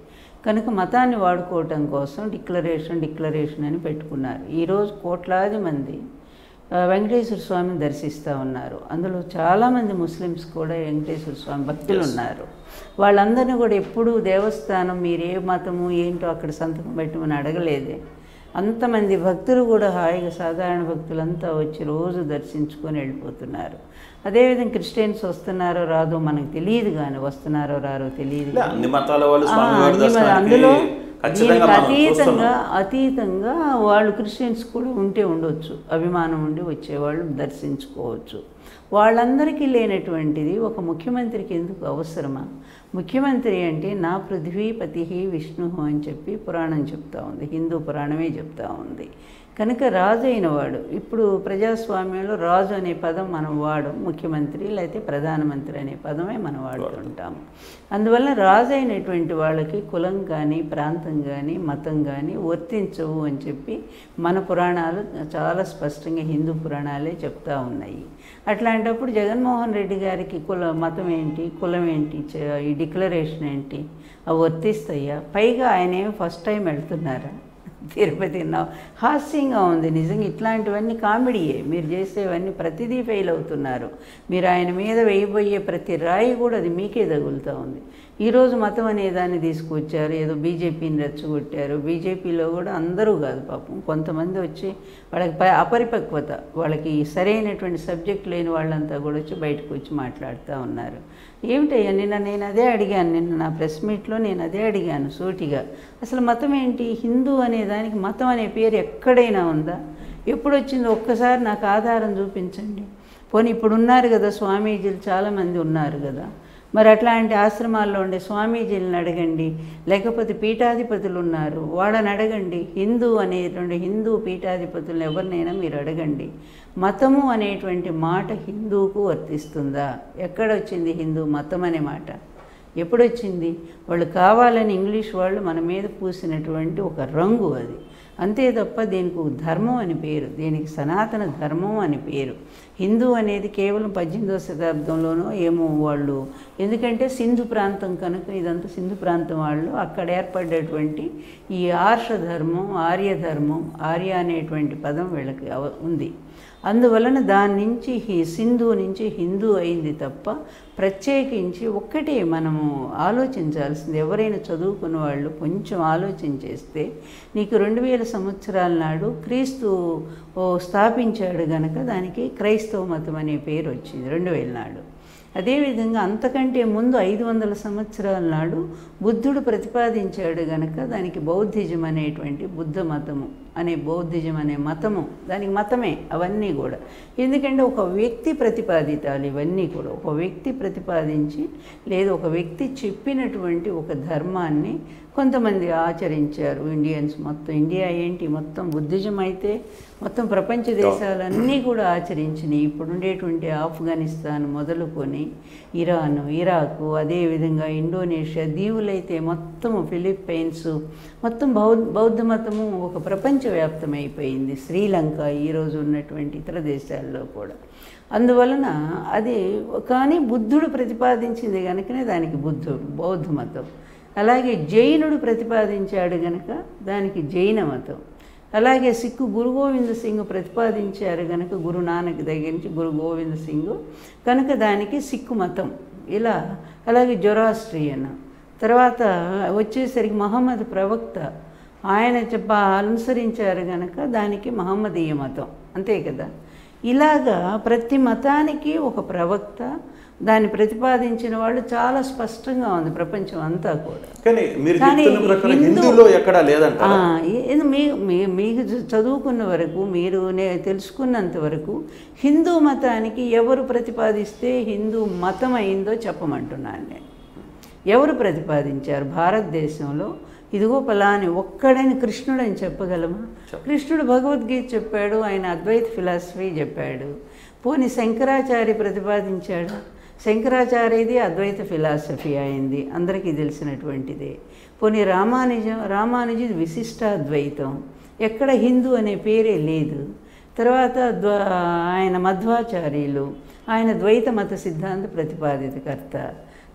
B: కనుక మతాన్ని వాడుకోవటం కోసం డిక్లరేషన్ డిక్లరేషన్ అని పెట్టుకున్నారు ఈరోజు కోట్లాది మంది ఆ, వెంకటేశ్వర స్వామిని దర్శిస్తూ ఉన్నారు అందులో చాలామంది ముస్లిమ్స్ కూడా వెంకటేశ్వర స్వామి భక్తులు ఉన్నారు వాళ్ళందరినీ కూడా ఎప్పుడూ దేవస్థానం మీరు ఏ మతము ఏంటో అక్కడ సంతకం పెట్టమని అడగలేదే అంతమంది భక్తులు కూడా హాయిగా సాధారణ భక్తులంతా వచ్చి రోజు దర్శించుకొని వెళ్ళిపోతున్నారు అదేవిధంగా క్రిస్టియన్స్ వస్తున్నారో రాదో మనకు తెలియదు కానీ వస్తున్నారో రారో తెలియదు
A: ఇలా అన్ని మతాల వాళ్ళు
B: ఆ,
A: స్వామివారి
B: అన్ని మరి
A: దర్శనానికి
B: అందులో
A: ఖచ్చితంగా
B: దీనికి
A: మనం
B: అతీతంగా
A: చూస్తున్నాం
B: అతీతంగా వాళ్ళు క్రిస్టియన్స్ కూడా ఉంటే ఉండొచ్చు అభిమానం ఉండి వచ్చేవాళ్ళు దర్శించుకోవచ్చు వాళ్ళందరికీ లేనటువంటిది ఒక ముఖ్యమంత్రికి ఎందుకు అవసరమా ముఖ్యమంత్రి అంటే నా పృథ్వీపతి విష్ణు అని చెప్పి పురాణం చెప్తా ఉంది హిందూ పురాణమే చెప్తా ఉంది కనుక రాజు అయిన వాడు ఇప్పుడు ప్రజాస్వామ్యంలో రాజు అనే పదం మనం వాడం ముఖ్యమంత్రి లేకపోతే ప్రధానమంత్రి అనే పదమే మనం వాడుతుంటాము అందువల్ల రాజు అయినటువంటి వాళ్ళకి కులం కానీ ప్రాంతం కానీ మతం కానీ వర్తించవు అని చెప్పి మన పురాణాలు చాలా స్పష్టంగా హిందూ పురాణాలే చెప్తా ఉన్నాయి అట్లాంటప్పుడు జగన్మోహన్ రెడ్డి గారికి కుల మతం ఏంటి కులం ఏంటి చ- ఈ డిక్లరేషన్ ఏంటి అవి వర్తిస్తాయా పైగా ఆయన ఏమి ఫస్ట్ టైం వెళ్తున్నారా తిరుపతి నా హాస్యంగా ఉంది నిజంగా ఇట్లాంటివన్నీ కామెడీయే మీరు చేసేవన్నీ ప్రతిదీ ఫెయిల్ అవుతున్నారు మీరు ఆయన మీద వేయబోయే ప్రతి రాయి కూడా అది మీకే తగులుతూ ఉంది ఈరోజు మతం అనే దాన్ని తీసుకొచ్చారు ఏదో బీజేపీని రెచ్చగొట్టారు బీజేపీలో కూడా అందరూ కాదు పాపం కొంతమంది వచ్చి వాళ్ళకి ప- అపరిపక్వత వాళ్ళకి సరైనటువంటి సబ్జెక్ట్ లేని వాళ్ళంతా కూడా వచ్చి బయటకు వచ్చి మాట్లాడుతూ ఉన్నారు ఏమిటయ్యా నిన్న నేను అదే అడిగాను నిన్న నా ప్రెస్ మీట్లో నేను అదే అడిగాను సూటిగా అసలు మతం ఏంటి హిందూ అనే దానికి మతం అనే పేరు ఎక్కడైనా ఉందా ఎప్పుడు వచ్చిందో ఒక్కసారి నాకు ఆధారం చూపించండి పోనీ ఇప్పుడు ఉన్నారు కదా స్వామీజీలు చాలామంది ఉన్నారు కదా మరి అట్లాంటి ఆశ్రమాల్లో ఉండే స్వామీజీలను అడగండి లేకపోతే పీఠాధిపతులు ఉన్నారు వాళ్ళని అడగండి హిందూ అనేటువంటి హిందూ పీఠాధిపతులను ఎవరినైనా మీరు అడగండి మతము అనేటువంటి మాట హిందూకు వర్తిస్తుందా ఎక్కడొచ్చింది హిందూ మతం అనే మాట ఎప్పుడొచ్చింది వాళ్ళు కావాలని ఇంగ్లీష్ వాళ్ళు మన మీద పూసినటువంటి ఒక రంగు అది అంతే తప్ప దీనికి ఒక ధర్మం అని పేరు దీనికి సనాతన ధర్మం అని పేరు హిందూ అనేది కేవలం పద్దెనిమిదవ శతాబ్దంలోనో ఏమో వాళ్ళు ఎందుకంటే సింధు ప్రాంతం కనుక ఇదంతా సింధు ప్రాంతం వాళ్ళు అక్కడ ఏర్పడ్డటువంటి ఈ ఆర్ష ధర్మం ఆర్య ధర్మం ఆర్య అనేటువంటి పదం వీళ్ళకి అవ- ఉంది అందువలన దాని నుంచి హి సింధు నుంచి హిందూ అయింది తప్ప ప్రత్యేకించి ఒక్కటే మనము ఆలోచించాల్సింది ఎవరైనా చదువుకున్న వాళ్ళు కొంచెం ఆలోచన చేస్తే నీకు రెండు వేల సంవత్సరాల నాడు క్రీస్తు ఓ స్థాపించాడు గనక దానికి క్రైస్తవ మతం అనే పేరు వచ్చింది రెండు వేల నాడు అదేవిధంగా అంతకంటే ముందు ఐదు వందల సంవత్సరాల నాడు బుద్ధుడు ప్రతిపాదించాడు గనక దానికి బౌద్ధిజం అనేటువంటి బుద్ధ మతము అనే బౌద్ధిజం అనే మతము దానికి మతమే అవన్నీ కూడా ఎందుకంటే ఒక వ్యక్తి ప్రతిపాదితాలు ఇవన్నీ కూడా ఒక వ్యక్తి ప్రతిపాదించి లేదా ఒక వ్యక్తి చెప్పినటువంటి ఒక ధర్మాన్ని కొంతమంది ఆచరించారు ఇండియన్స్ మొత్తం ఇండియా ఏంటి మొత్తం బుద్ధిజం అయితే మొత్తం ప్రపంచ దేశాలన్నీ కూడా ఆచరించినాయి ఇప్పుడు ఉండేటువంటి ఆఫ్ఘనిస్తాన్ మొదలుకొని ఇరాన్ ఇరాకు అదేవిధంగా ఇండోనేషియా దీవులైతే మొత్తం ఫిలిప్పైన్స్ మొత్తం బౌద్ధ బౌద్ధ మతము ఒక ప్రపంచవ్యాప్తమైపోయింది శ్రీలంక ఈరోజు ఉన్నటువంటి ఇతర దేశాల్లో కూడా అందువలన అది కానీ బుద్ధుడు ప్రతిపాదించింది కనుకనే దానికి బుద్ధుడు బౌద్ధ మతం అలాగే జైనుడు ప్రతిపాదించాడు గనక దానికి జైన మతం అలాగే సిక్కు గురు గోవింద సింగ్ ప్రతిపాదించారు గనక గురు నానక్ దగ్గర నుంచి గురు గోవింద సింగ్ కనుక దానికి సిక్కు మతం ఇలా అలాగే జొరాస్ట్రియన్ తర్వాత వచ్చేసరికి మహమ్మద్ ప్రవక్త ఆయన చెప్ప అనుసరించారు గనక దానికి మహమ్మదీయ మతం అంతే కదా ఇలాగా ప్రతి మతానికి ఒక ప్రవక్త దాన్ని ప్రతిపాదించిన వాళ్ళు చాలా స్పష్టంగా ఉంది ప్రపంచం అంతా కూడా
A: కానీ మీరు
B: కానీ
A: చెప్తున్న ప్రకారం
B: హిందూ-
A: హిందూలో ఎక్కడా లేదంట
B: ఆ, ఏ- మీ మీ- మీకు చ- చదువుకున్న వరకు మీరు నే తెలుసుకున్నంత వరకు హిందూ మతానికి ఎవరు ప్రతిపాదిస్తే హిందూ మతం అయిందో చెప్పమంటున్నాను నేను ఎవరు ప్రతిపాదించారు భారతదేశంలో ఇదిగో పలాని ఒక్కడని కృష్ణుడు అని చెప్పగలమా కృష్ణుడు భగవద్గీత చెప్పాడు ఆయన అద్వైత ఫిలాసఫీ చెప్పాడు పోని శంకరాచార్య ప్రతిపాదించాడు శంకరాచార్యది అద్వైత ఫిలాసఫీ అయింది అందరికీ తెలిసినటువంటిదే పోనీ రామానుజం రామానుజది విశిష్టాద్వైతం ఎక్కడ హిందూ అనే పేరే లేదు తర్వాత ద్వ ఆయన మధ్వాచార్యులు ఆయన ద్వైత మత సిద్ధాంత ప్రతిపాదితకర్త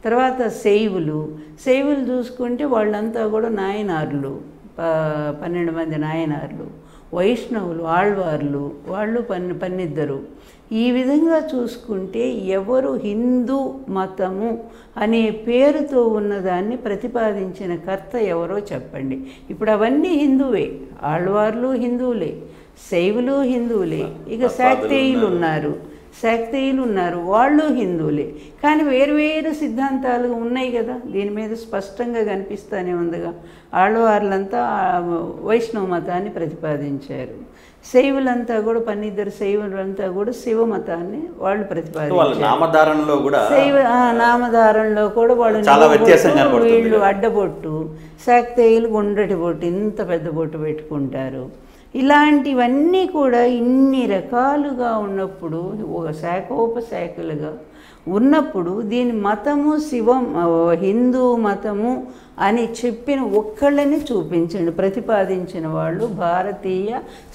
B: తర్వాత శైవులు శైవులు చూసుకుంటే వాళ్ళంతా కూడా నాయనార్లు ప- పన్నెండు మంది నాయనార్లు వైష్ణవులు ఆళ్వార్లు వాళ్ళు పన్ని పన్నిద్దరు ఈ విధంగా చూసుకుంటే ఎవరు హిందూ మతము అనే పేరుతో ఉన్నదాన్ని ప్రతిపాదించిన కర్త ఎవరో చెప్పండి ఇప్పుడు అవన్నీ హిందువే ఆళ్వార్లు హిందువులే శైవులు హిందువులే ఇక శాక్తేయులు ఉన్నారు శాక్తేయులు ఉన్నారు వాళ్ళు హిందువులే కానీ వేరువేరు సిద్ధాంతాలు ఉన్నాయి కదా దీని మీద స్పష్టంగా కనిపిస్తూనే ఉందిగా ఆళ్ళవార్లంతా ఆ, వైష్ణవ మతాన్ని ప్రతిపాదించారు శైవులంతా కూడా పన్నిద్దరు శైవులంతా కూడా శివ మతాన్ని వాళ్ళు
A: వాళ్ళ
B: ప్రతిపాదించారు
A: నామధారణలో కూడా
B: శైవ ఆ, నామధారంలో కూడా వాళ్ళు
A: చాలా
B: నిలువు
A: వ్యత్యాసం
B: బొట్టు,
A: కనపడుతుంది
B: వీళ్ళు
A: కదా.
B: అడ్డబొట్టు శాక్తేయులు గుండ్రటి బొట్టు ఇంత పెద్ద బొట్టు పెట్టుకుంటారు ఇలాంటివన్నీ కూడా ఇన్ని రకాలుగా ఉన్నప్పుడు ఒక శాఖోపశాఖలుగా ఉన్నప్పుడు దీని మతము శివం ఆ, హిందూ మతము అని చెప్పిన ఒక్కళ్ళని చూపించండి ప్రతిపాదించిన వాళ్ళు భారతీయ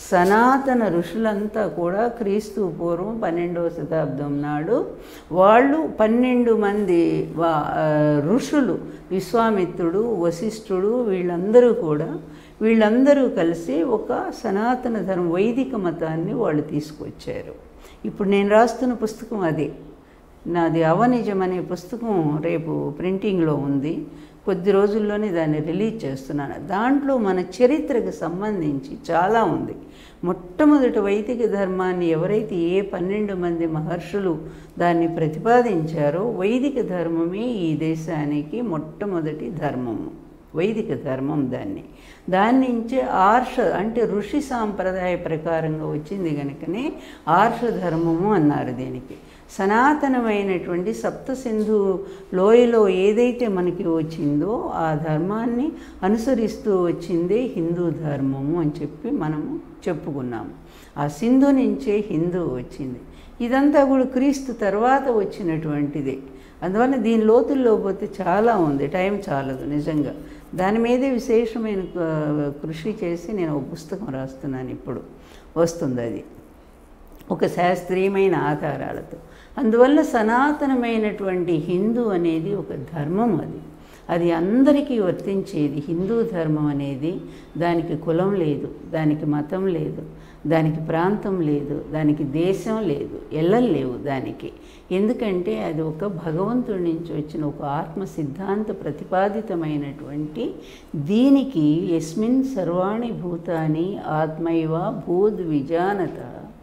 B: సనాతన ఋషులంతా కూడా క్రీస్తు పూర్వం పన్నెండవ శతాబ్దం నాడు వాళ్ళు పన్నెండు మంది వా- ఆ, ఋషులు విశ్వామిత్రుడు వశిష్ఠుడు వీళ్ళందరూ కూడా వీళ్ళందరూ కలిసి ఒక సనాతన ధర్మ వైదిక మతాన్ని వాళ్ళు తీసుకొచ్చారు ఇప్పుడు నేను రాస్తున్న పుస్తకం అదే నాది అవనిజం అనే పుస్తకం రేపు ప్రింటింగ్లో ఉంది కొద్ది రోజుల్లోనే దాన్ని రిలీజ్ చేస్తున్నాను దాంట్లో మన చరిత్రకు సంబంధించి చాలా ఉంది మొట్టమొదటి వైదిక ధర్మాన్ని ఎవరైతే ఏ పన్నెండు మంది మహర్షులు దాన్ని ప్రతిపాదించారో వైదిక ధర్మమే ఈ దేశానికి మొట్టమొదటి ధర్మము వైదిక ధర్మం దాన్ని దాని నుంచే ఆర్ష అంటే ఋషి సాంప్రదాయ ప్రకారంగా వచ్చింది కనుకనే ఆర్ష ధర్మము అన్నారు దీనికి సనాతనమైనటువంటి సప్త సింధు లోయలో ఏదైతే మనకి వచ్చిందో ఆ ధర్మాన్ని అనుసరిస్తూ వచ్చిందే హిందూ ధర్మము అని చెప్పి మనము చెప్పుకున్నాము ఆ సింధు నుంచే హిందూ వచ్చింది ఇదంతా కూడా క్రీస్తు తర్వాత వచ్చినటువంటిదే అందువల్ల దీని లోతుల్లో పోతే చాలా ఉంది టైం చాలదు నిజంగా దాని మీదే విశేషమైన ఆ, కృషి చేసి నేను ఒక పుస్తకం రాస్తున్నాను ఇప్పుడు వస్తుంది అది ఒక శాస్త్రీయమైన ఆధారాలతో అందువల్ల సనాతనమైనటువంటి హిందూ అనేది ఒక ధర్మం అది అది అందరికీ వర్తించేది హిందూ ధర్మం అనేది దానికి కులం లేదు దానికి మతం లేదు దానికి ప్రాంతం లేదు దానికి దేశం లేదు ఎల్లలు లేవు దానికి ఎందుకంటే అది ఒక భగవంతుడి నుంచి వచ్చిన ఒక ఆత్మ సిద్ధాంత ప్రతిపాదితమైనటువంటి దీనికి యస్మిన్ సర్వాణి భూతాని ఆత్మైవ భూద్ విజానత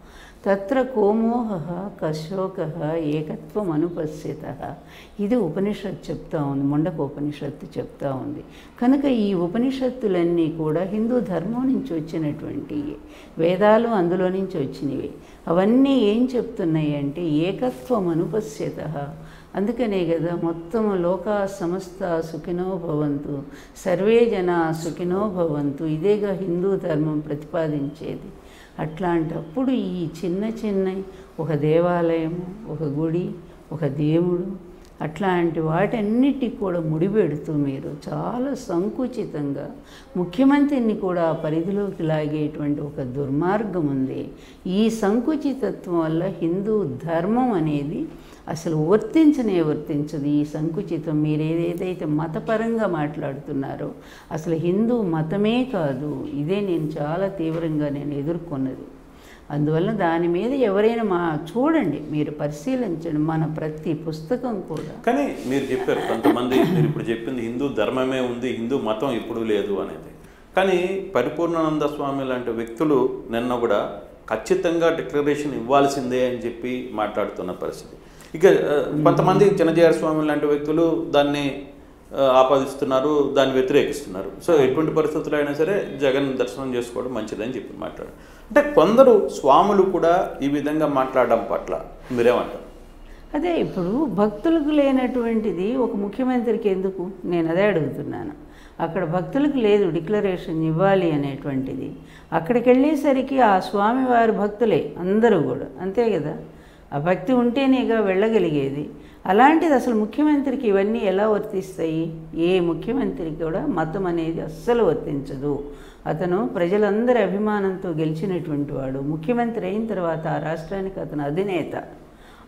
B: తత్ర కోమోహ కశోక ఏకత్వం అనుపశ్యత ఇది ఉపనిషత్తు చెప్తా ఉంది ముండక ఉపనిషత్తు చెప్తా ఉంది కనుక ఈ ఉపనిషత్తులన్నీ కూడా హిందూ ధర్మం నుంచి వచ్చినటువంటి వేదాలు అందులో నుంచి వచ్చినవి అవన్నీ ఏం చెప్తున్నాయి అంటే ఏకత్వం అనుపశ్యత అందుకనే కదా మొత్తం లోక సమస్త సుఖినో భవంతు సర్వే జన సుఖినో భవంతు ఇదేగా హిందూ ధర్మం ప్రతిపాదించేది అట్లాంటప్పుడు ఈ చిన్న చిన్న ఒక దేవాలయము ఒక గుడి ఒక దేవుడు అట్లాంటి వాటన్నిటికి కూడా ముడిపెడుతూ మీరు చాలా సంకుచితంగా ముఖ్యమంత్రిని కూడా ఆ పరిధిలోకి లాగేటువంటి ఒక దుర్మార్గం ఉంది ఈ సంకుచితత్వం వల్ల హిందూ ధర్మం అనేది అసలు వర్తించనే వర్తించదు ఈ సంకుచితం మీరు ఏదైతే మతపరంగా మాట్లాడుతున్నారో అసలు హిందూ మతమే కాదు ఇదే నేను చాలా తీవ్రంగా నేను ఎదుర్కొన్నది అందువల్ల దాని మీద ఎవరైనా మా చూడండి మీరు పరిశీలించండి మన ప్రతి పుస్తకం కూడా
A: కానీ మీరు చెప్పారు కొంతమంది మీరు ఇప్పుడు చెప్పింది హిందూ ధర్మమే ఉంది హిందూ మతం ఇప్పుడు లేదు అనేది కానీ పరిపూర్ణానంద స్వామి లాంటి వ్యక్తులు నిన్న కూడా ఖచ్చితంగా డిక్లరేషన్ ఇవ్వాల్సిందే అని చెప్పి మాట్లాడుతున్న పరిస్థితి ఇక ఆ, కొంతమంది చిన్నజీఆర్ స్వామి లాంటి వ్యక్తులు దాన్ని ఆ, ఆపాదిస్తున్నారు దాన్ని వ్యతిరేకిస్తున్నారు సో ఎటువంటి పరిస్థితుల్లో అయినా సరే జగన్ దర్శనం చేసుకోవడం మంచిదని చెప్పి మాట్లాడు అంటే కొందరు స్వాములు కూడా ఈ విధంగా మాట్లాడడం పట్ల మీరేమంటారు
B: అదే ఇప్పుడు భక్తులకు లేనటువంటిది ఒక ముఖ్యమంత్రికి ఎందుకు నేను అదే అడుగుతున్నాను అక్కడ భక్తులకు లేదు డిక్లరేషన్ ఇవ్వాలి అనేటువంటిది అక్కడికి వెళ్ళేసరికి ఆ స్వామివారి భక్తులే అందరూ కూడా అంతే కదా ఆ భక్తి ఉంటేనేగా వెళ్ళగలిగేది అలాంటిది అసలు ముఖ్యమంత్రికి ఇవన్నీ ఎలా వర్తిస్తాయి ఏ ముఖ్యమంత్రికి కూడా మతం అనేది అస్సలు వర్తించదు అతను ప్రజలందరి అభిమానంతో గెలిచినటువంటి వాడు ముఖ్యమంత్రి అయిన తర్వాత ఆ రాష్ట్రానికి అతను అధినేత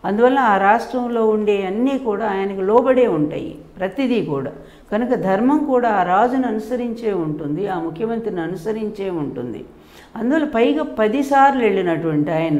B: అందువల్ల ఆ రాష్ట్రంలో ఉండే అన్నీ కూడా ఆయనకు లోబడే ఉంటాయి ప్రతిదీ కూడా కనుక ధర్మం కూడా ఆ రాజును అనుసరించే ఉంటుంది ఆ ముఖ్యమంత్రిని అనుసరించే ఉంటుంది అందువల్ల పైగా పదిసార్లు వెళ్ళినటువంటి ఆయన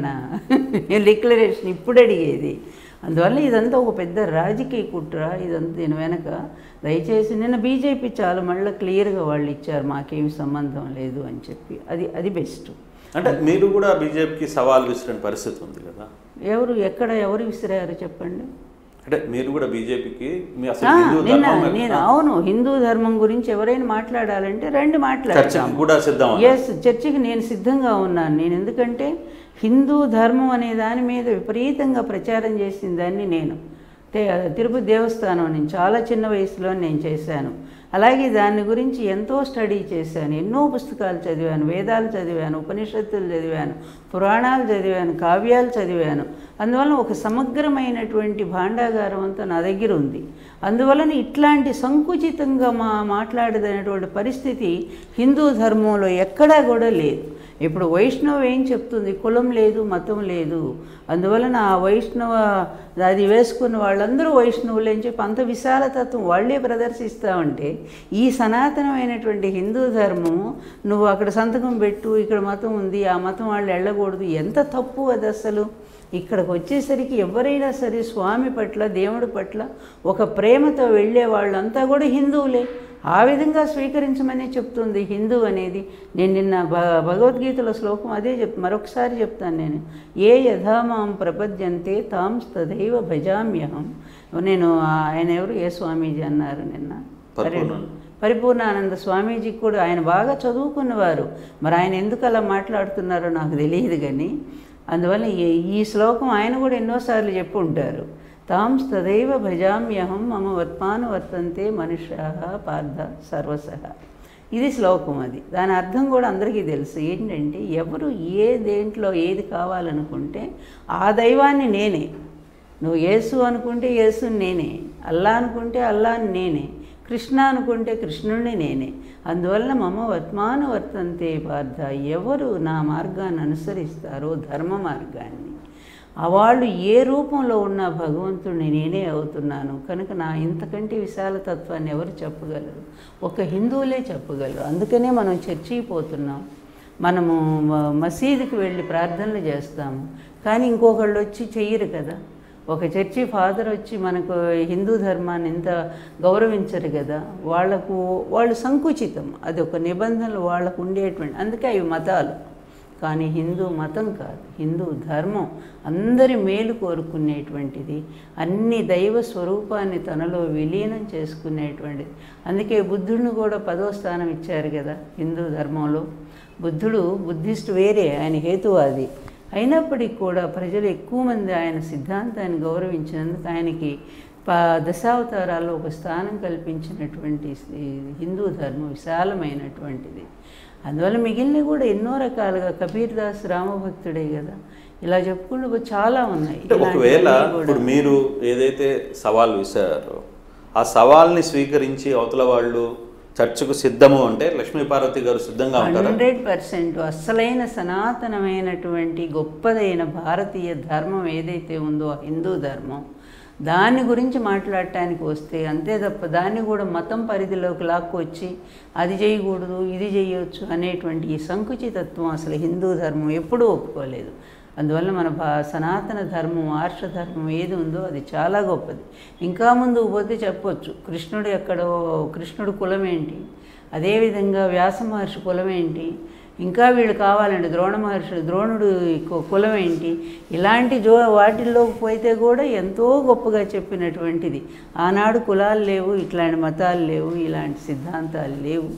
B: డిక్లరేషన్ ఇప్పుడు అడిగేది అందువల్ల ఇదంతా ఒక పెద్ద రాజకీయ కుట్ర ఇదంతా దీని వెనక దయచేసి నిన్న బీజేపీ చాలా మళ్ళీ క్లియర్గా వాళ్ళు ఇచ్చారు మాకేమి సంబంధం లేదు అని చెప్పి అది అది బెస్ట్
A: అంటే మీరు కూడా బీజేపీకి సవాల్ విసిరిన పరిస్థితి ఉంది కదా
B: ఎవరు ఎక్కడ ఎవరు విసిరారు చెప్పండి
A: అంటే మీరు కూడా బీజేపీకి మీ అసలు
B: ఆ,
A: హిందూ
B: నిన్న
A: ధర్మం
B: నేను అవును హిందూ ధర్మం గురించి ఎవరైనా మాట్లాడాలంటే రండి
A: చర్చకి
B: మాట్లాడతాం
A: కూడా సిద్ధం
B: ఎస్ చర్చికి నేను సిద్ధంగా ఉన్నాను నేను ఎందుకంటే హిందూ ధర్మం అనే దాని మీద విపరీతంగా ప్రచారం చేసిన దాన్ని నేను తే- తిరుపతి దేవస్థానం నేను చాలా చిన్న వయసులో నేను చేశాను అలాగే దాని గురించి ఎంతో స్టడీ చేశాను ఎన్నో పుస్తకాలు చదివాను వేదాలు చదివాను ఉపనిషత్తులు చదివాను పురాణాలు చదివాను కావ్యాలు చదివాను అందువలన ఒక సమగ్రమైనటువంటి భాండాగారం అంతా నా దగ్గర ఉంది అందువలన ఇట్లాంటి సంకుచితంగా మా మాట్లాడదనేటువంటి పరిస్థితి హిందూ ధర్మంలో ఎక్కడా కూడా లేదు ఇప్పుడు వైష్ణవ ఏం చెప్తుంది కులం లేదు మతం లేదు అందువలన ఆ వైష్ణవ అది వేసుకున్న వాళ్ళందరూ వైష్ణవులు అని చెప్పి అంత విశాలతత్వం వాళ్ళే ప్రదర్శిస్తూ ఉంటే ఈ సనాతనమైనటువంటి హిందూ ధర్మము నువ్వు అక్కడ సంతకం పెట్టు ఇక్కడ మతం ఉంది ఆ మతం వాళ్ళు వెళ్ళకూడదు ఎంత తప్పు అది అసలు ఇక్కడికి వచ్చేసరికి ఎవరైనా సరే స్వామి పట్ల దేవుడి పట్ల ఒక ప్రేమతో వెళ్ళే వాళ్ళంతా కూడా హిందువులే ఆ విధంగా స్వీకరించమనే చెప్తుంది హిందూ అనేది నేను నిన్న భ భగవద్గీతలో శ్లోకం అదే చెప్ మరొకసారి చెప్తాను నేను ఏ యథామాం ప్రపద్యంతే తాం తదైవ భజామ్యహం నేను ఆయన ఎవరు ఏ స్వామీజీ అన్నారు నిన్న
A: పరిపూర్ణానంద.
B: పరిపూర్ణానంద స్వామీజీకి కూడా ఆయన బాగా చదువుకున్నవారు మరి ఆయన ఎందుకు అలా మాట్లాడుతున్నారో నాకు తెలియదు కానీ అందువల్ల ఈ- ఈ శ్లోకం ఆయన కూడా ఎన్నోసార్లు చెప్పి ఉంటారు తాం తదైవ భజామ్యహం మమ వర్త్మాన వర్తంతే మనుష్యా పార్థ సర్వసహ ఇది శ్లోకం అది దాని అర్థం కూడా అందరికీ తెలుసు ఏంటంటే ఎవరు ఏ దేంట్లో ఏది కావాలనుకుంటే ఆ దైవాన్ని నేనే నువ్వు యేసు అనుకుంటే యేసు నేనే అల్లా అనుకుంటే అల్లాని నేనే కృష్ణ అనుకుంటే కృష్ణుడిని నేనే అందువల్ల మమ వర్తమాన వర్తంతే పార్థ ఎవరు నా మార్గాన్ని అనుసరిస్తారో ధర్మ మార్గాన్ని ఆ వాళ్ళు ఏ రూపంలో ఉన్న భగవంతుడిని నేనే అవుతున్నాను కనుక నా ఇంతకంటే విశాల తత్వాన్ని ఎవరు చెప్పగలరు ఒక హిందువులే చెప్పగలరు అందుకనే మనం చర్చికి పోతున్నాం మనము మ- మసీదుకి వెళ్ళి ప్రార్థనలు చేస్తాము కానీ ఇంకొకళ్ళు వచ్చి చెయ్యరు కదా ఒక చర్చి ఫాదర్ వచ్చి మనకు హిందూ ధర్మాన్ని ఇంత గౌరవించరు కదా వాళ్ళకు వాళ్ళు సంకుచితం అది ఒక నిబంధనలు వాళ్ళకు ఉండేటువంటి అందుకే అవి మతాలు కానీ హిందూ మతం కాదు హిందూ ధర్మం అందరి మేలు కోరుకునేటువంటిది అన్ని దైవ స్వరూపాన్ని తనలో విలీనం చేసుకునేటువంటిది అందుకే బుద్ధుడిని కూడా పదో స్థానం ఇచ్చారు కదా హిందూ ధర్మంలో బుద్ధుడు బుద్ధిస్ట్ వేరే ఆయన హేతువాది అయినప్పటికీ కూడా ప్రజలు ఎక్కువ మంది ఆయన సిద్ధాంతాన్ని గౌరవించినందుకు ఆయనకి ప దశావతారాల్లో ఒక స్థానం కల్పించినటువంటి ఈ హిందూ ధర్మం విశాలమైనటువంటిది అందువల్ల మిగిలినవి కూడా ఎన్నో రకాలుగా కబీర్ దాస్ రామభక్తుడే కదా ఇలా చెప్పుకుంటూ పో- చాలా ఉన్నాయి
A: అంటే ఒకవేళ
B: ఇలాంటివన్నీ కూడా.
A: ఇప్పుడు మీరు ఏదైతే సవాల్ విసారో ఆ సవాల్ని స్వీకరించి అవతల వాళ్ళు చర్చకు సిద్ధము అంటే లక్ష్మీ పార్వతి గారు సిద్ధంగా ఉంటారా
B: హండ్రెడ్ పర్సెంట్ అస్సలైన సనాతనమైనటువంటి గొప్పదైన భారతీయ ధర్మం ఏదైతే ఉందో ఆ హిందూ ధర్మం దాని గురించి మాట్లాడటానికి వస్తే అంతే తప్ప దాన్ని కూడా మతం పరిధిలోకి లాక్కొచ్చి అది చేయకూడదు ఇది చేయొచ్చు అనేటువంటి ఈ సంకుచితత్వం అసలు హిందూ ధర్మం ఎప్పుడూ ఒప్పుకోలేదు అందువల్ల మన భా సనాతన ధర్మం ఆర్ష ధర్మం ఏది ఉందో అది చాలా గొప్పది ఇంకా ముందుకు పోతే చెప్పొచ్చు కృష్ణుడు ఎక్కడో కృష్ణుడు కులం ఏంటి అదేవిధంగా వ్యాస మహర్షి కులం ఏంటి ఇంకా వీళ్ళు కావాలండి ద్రోణ మహర్షి ద్రోణుడు కు- కులం ఏంటి ఇలాంటి జో వాటిల్లోకి పోతే కూడా ఎంతో గొప్పగా చెప్పినటువంటిది ఆనాడు కులాలు లేవు ఇట్లాంటి మతాలు లేవు ఇలాంటి సిద్ధాంతాలు లేవు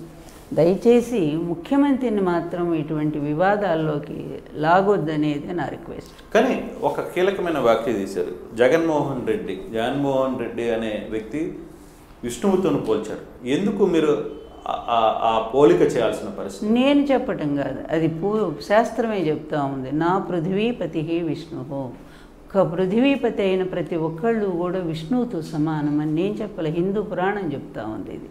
B: దయచేసి ముఖ్యమంత్రిని మాత్రం ఇటువంటి వివాదాల్లోకి లాగొద్దనేది నా రిక్వెస్ట్
A: కానీ ఒక కీలకమైన వ్యాఖ్య తీశారు జగన్మోహన్ రెడ్డి జగన్మోహన్ రెడ్డి అనే వ్యక్తి విష్ణువుతో పోల్చారు ఎందుకు మీరు ఆ- ఆ- ఆ పోలిక చేయాల్సిన పరిస్థితి
B: నేను చెప్పటం కాదు అది పూ శాస్త్రమే చెప్తా ఉంది నా పృథ్వీపతి విష్ణు ఒక పృథ్వీపతి అయిన ప్రతి ఒక్కళ్ళు కూడా విష్ణువుతో సమానం అని నేను చెప్పలే హిందూ పురాణం చెప్తా ఉంది ఇది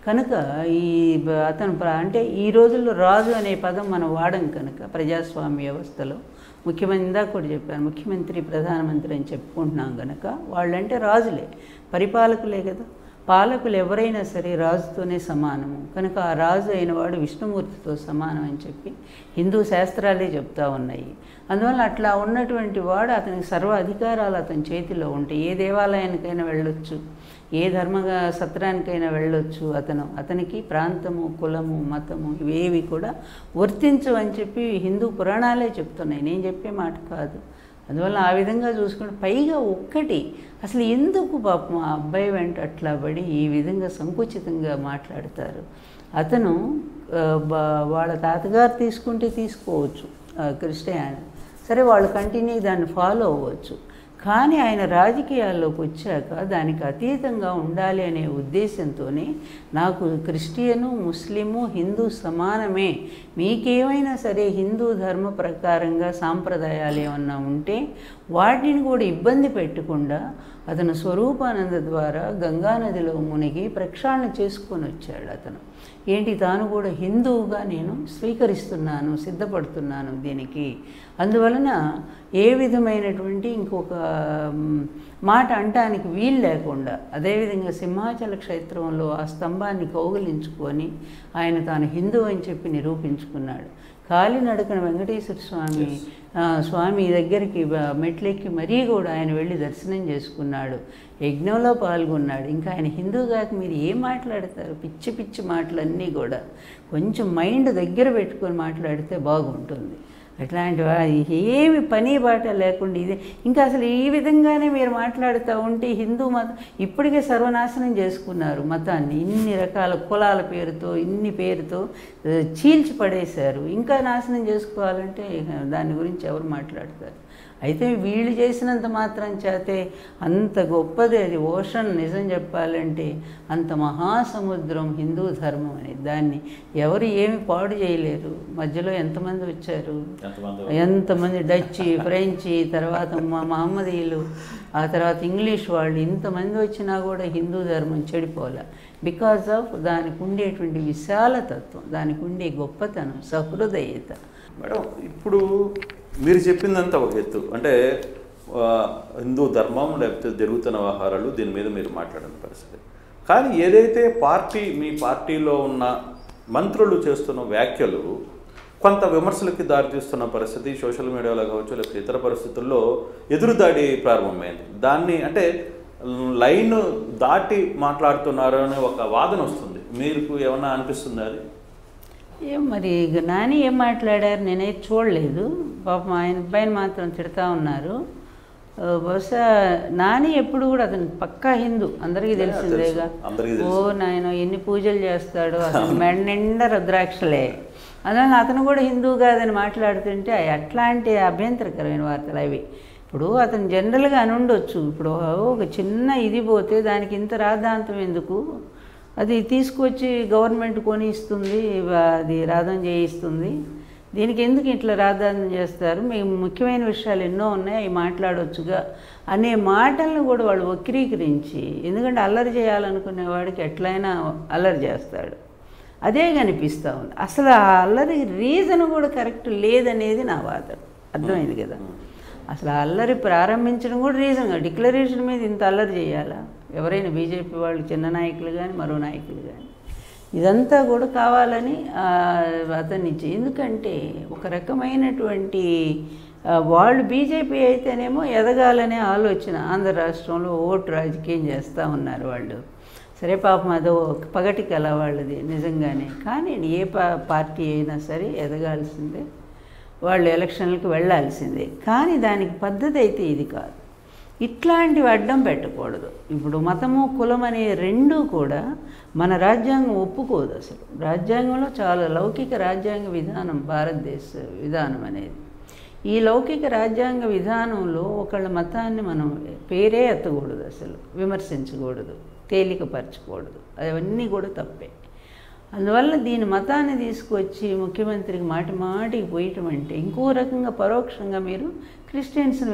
B: కనుక ఈ బ- అతను ప్ర- అంటే ఈ రోజుల్లో రాజు అనే పదం మనం వాడం కనుక ప్రజాస్వామ్య వ్యవస్థలో ముఖ్యమంత్రి ఇందాక కూడా చెప్పాను ముఖ్యమంత్రి ప్రధానమంత్రి అని చెప్పుకుంటున్నాం కనుక వాళ్ళంటే రాజులే పరిపాలకులే కదా పాలకులు ఎవరైనా సరే రాజుతోనే సమానము కనుక ఆ రాజు అయిన వాడు విష్ణుమూర్తితో సమానం అని చెప్పి హిందూ శాస్త్రాలే చెప్తా ఉన్నాయి అందువల్ల అట్లా ఉన్నటువంటి వాడు అతనికి సర్వ అధికారాలు అతని చేతిలో ఉంటాయి ఏ దేవాలయానికైనా వెళ్ళొచ్చు ఏ ధర్మ సత్రానికైనా వెళ్ళొచ్చు అతను అతనికి ప్రాంతము కులము మతము ఇవేవి కూడా వర్తించవు అని చెప్పి హిందూ పురాణాలే చెప్తున్నాయి నేను చెప్పే మాట కాదు అందువల్ల ఆ విధంగా చూసుకుంటే పైగా ఒక్కటి అసలు ఎందుకు పాపం ఆ అబ్బాయి వెంట అట్లా పడి ఈ విధంగా సంకుచితంగా మాట్లాడతారు అతను ఆ, బా- వాళ్ళ తాతగారు తీసుకుంటే తీసుకోవచ్చు ఆ, క్రిస్టియన్ సరే వాళ్ళు కంటిన్యూ దాన్ని ఫాలో అవ్వచ్చు కానీ ఆయన రాజకీయాల్లోకి వచ్చాక దానికి అతీతంగా ఉండాలి అనే ఉద్దేశంతోనే నాకు క్రిస్టియను ముస్లిము హిందూ సమానమే మీకేమైనా సరే హిందూ ధర్మ ప్రకారంగా సాంప్రదాయాలు ఏమన్నా ఉంటే వాటిని కూడా ఇబ్బంది పెట్టకుండా అతను స్వరూపానంద ద్వారా గంగానదిలో మునిగి ప్రక్షాళన చేసుకొని వచ్చాడు అతను ఏంటి తాను కూడా హిందువుగా నేను స్వీకరిస్తున్నాను సిద్ధపడుతున్నాను దీనికి అందువలన ఏ విధమైనటువంటి ఇంకొక మ్, మాట అంటానికి వీలు లేకుండా అదేవిధంగా సింహాచల క్షేత్రంలో ఆ స్తంభాన్ని కౌగిలించుకొని ఆయన తాను హిందువు అని చెప్పి నిరూపించుకున్నాడు కాలినడకన వెంకటేశ్వర స్వామి ఆ, స్వామి దగ్గరికి బ- మెట్లెక్కి మరీ కూడా ఆయన వెళ్ళి దర్శనం చేసుకున్నాడు యజ్ఞంలో పాల్గొన్నాడు ఇంకా ఆయన హిందూ కాక మీరు ఏం మాట్లాడతారు పిచ్చి పిచ్చి మాటలన్నీ కూడా కొంచెం మైండ్ దగ్గర పెట్టుకొని మాట్లాడితే బాగుంటుంది అట్లాంటి వా- ఏమి పని బాట లేకుండా ఇదే ఇంకా అసలు ఈ విధంగానే మీరు మాట్లాడుతూ ఉంటే హిందూ మతం ఇప్పటికే సర్వనాశనం చేసుకున్నారు మతాన్ని ఇన్ని రకాల కులాల పేరుతో ఇన్ని పేరుతో ఆ, చీల్చి పడేశారు ఇంకా నాశనం చేసుకోవాలంటే ఇక దాని గురించి ఎవరు మాట్లాడతారు అయితే వీళ్ళు చేసినంత మాత్రం చేతే అంత గొప్పది అది ఓషన్ నిజం చెప్పాలంటే అంత మహాసముద్రం హిందూ ధర్మం అనేది దాన్ని ఎవరు ఏమి పాడు చేయలేరు మధ్యలో ఎంతమంది వచ్చారు
A: ఎంతమంది
B: ఎంతమంది డచ్చి ఫ్రెంచి తర్వాత మ- మహమ్మదీయులు ఆ తర్వాత ఇంగ్లీష్ వాళ్ళు ఇంతమంది వచ్చినా కూడా హిందూ ధర్మం చెడిపోలే బికాజ్ ఆఫ్ దానికి ఉండేటువంటి విశాలతత్వం దానికి ఉండే గొప్పతనం సహృదయత
A: మేడం ఇప్పుడు మీరు చెప్పిందంతా ఒక ఎత్తు అంటే ఆ, హిందూ ధర్మం లేకపోతే జరుగుతున్న వ్యవహారాలు దీని మీద మీరు మాట్లాడిన పరిస్థితి కానీ ఏదైతే పార్టీ మీ పార్టీలో ఉన్న మంత్రులు చేస్తున్న వ్యాఖ్యలు కొంత విమర్శలకి దారితీస్తున్న పరిస్థితి సోషల్ మీడియాలో కావచ్చు లేకపోతే ఇతర పరిస్థితుల్లో ఎదురుదాడి ప్రారంభమైంది దాన్ని అంటే లైన్ దాటి మాట్లాడుతున్నారు అనే ఒక వాదన వస్తుంది మీకు ఏమన్నా అనిపిస్తుందా అది
B: ఏం మరి ఇక నాని ఏం మాట్లాడారు నేనైతే చూడలేదు పాపం ఆయన అబ్బాయిని మాత్రం తిడతా ఉన్నారు ఆ, బహుశా నాని ఎప్పుడు కూడా అతను పక్కా హిందూ అందరికీ తెలిసిందేగా
A: తెలుసు. అందరికీ
B: ఓ
A: తెలుసు.
B: నాయన ఎన్ని పూజలు చేస్తాడో అతను మెడ నిండా రుద్రాక్షలే అందువల్ల అతను కూడా హిందూ కాదని మాట్లాడుతుంటే అవి అట్లాంటి అభ్యంతరకరమైన వార్తలు అవి ఇప్పుడు అతను జనరల్గా అని ఉండొచ్చు ఇప్పుడు ఒక చిన్న ఇది పోతే దానికి ఇంత రాద్ధాంతం ఎందుకు అది తీసుకొచ్చి గవర్నమెంట్ కొని ఇస్తుంది అది రాధం చేయిస్తుంది దీనికి ఎందుకు ఇట్లా రాద్ధాంతం చేస్తారు మీకు ముఖ్యమైన విషయాలు ఎన్నో ఉన్నాయి అవి మాట్లాడవచ్చుగా అనే మాటలను కూడా వాళ్ళు వక్రీకరించి ఎందుకంటే అల్లరి చేయాలనుకునే వాడికి ఎట్లయినా అల్లరి చేస్తాడు అదే కనిపిస్తూ ఉంది అసలు ఆ అల్లరి రీజన్ కూడా కరెక్ట్ లేదనేది నా వాదన అర్థమైంది కదా అసలు ఆ అల్లరి ప్రారంభించడం కూడా రీజన్ డిక్లరేషన్ మీద ఇంత అల్లరి చేయాలా ఎవరైనా బీజేపీ వాళ్ళు చిన్న నాయకులు కానీ మరో నాయకులు కానీ ఇదంతా కూడా కావాలని ఆ, అతన్ని చే- ఎందుకంటే ఒక రకమైనటువంటి ఆ, వాళ్ళు బీజేపీ అయితేనేమో ఎదగాలనే ఆలోచన ఆంధ్ర రాష్ట్రంలో ఓటు రాజకీయం చేస్తూ ఉన్నారు వాళ్ళు సరే పాపం అదో ఒక పగటి కల వాళ్ళది నిజంగానే కానీ ఏ పా పార్టీ అయినా సరే ఎదగాల్సిందే వాళ్ళు ఎలక్షన్లకు వెళ్ళాల్సిందే కానీ దానికి పద్ధతి అయితే ఇది కాదు ఇట్లాంటివి అడ్డం పెట్టకూడదు ఇప్పుడు మతము కులం అనే రెండూ కూడా మన రాజ్యాంగం ఒప్పుకోదు అసలు రాజ్యాంగంలో చాలా లౌకిక రాజ్యాంగ విధానం భారతదేశ విధానం అనేది ఈ లౌకిక రాజ్యాంగ విధానంలో ఒకళ్ళ మతాన్ని మనం పేరే ఎత్తకూడదు అసలు విమర్శించకూడదు తేలికపరచకూడదు అవన్నీ కూడా తప్పే అందువల్ల దీని మతాన్ని తీసుకొచ్చి ముఖ్యమంత్రికి మాటి మాటికి పోయటం అంటే ఇంకో రకంగా పరోక్షంగా మీరు క్రిస్టియన్స్ని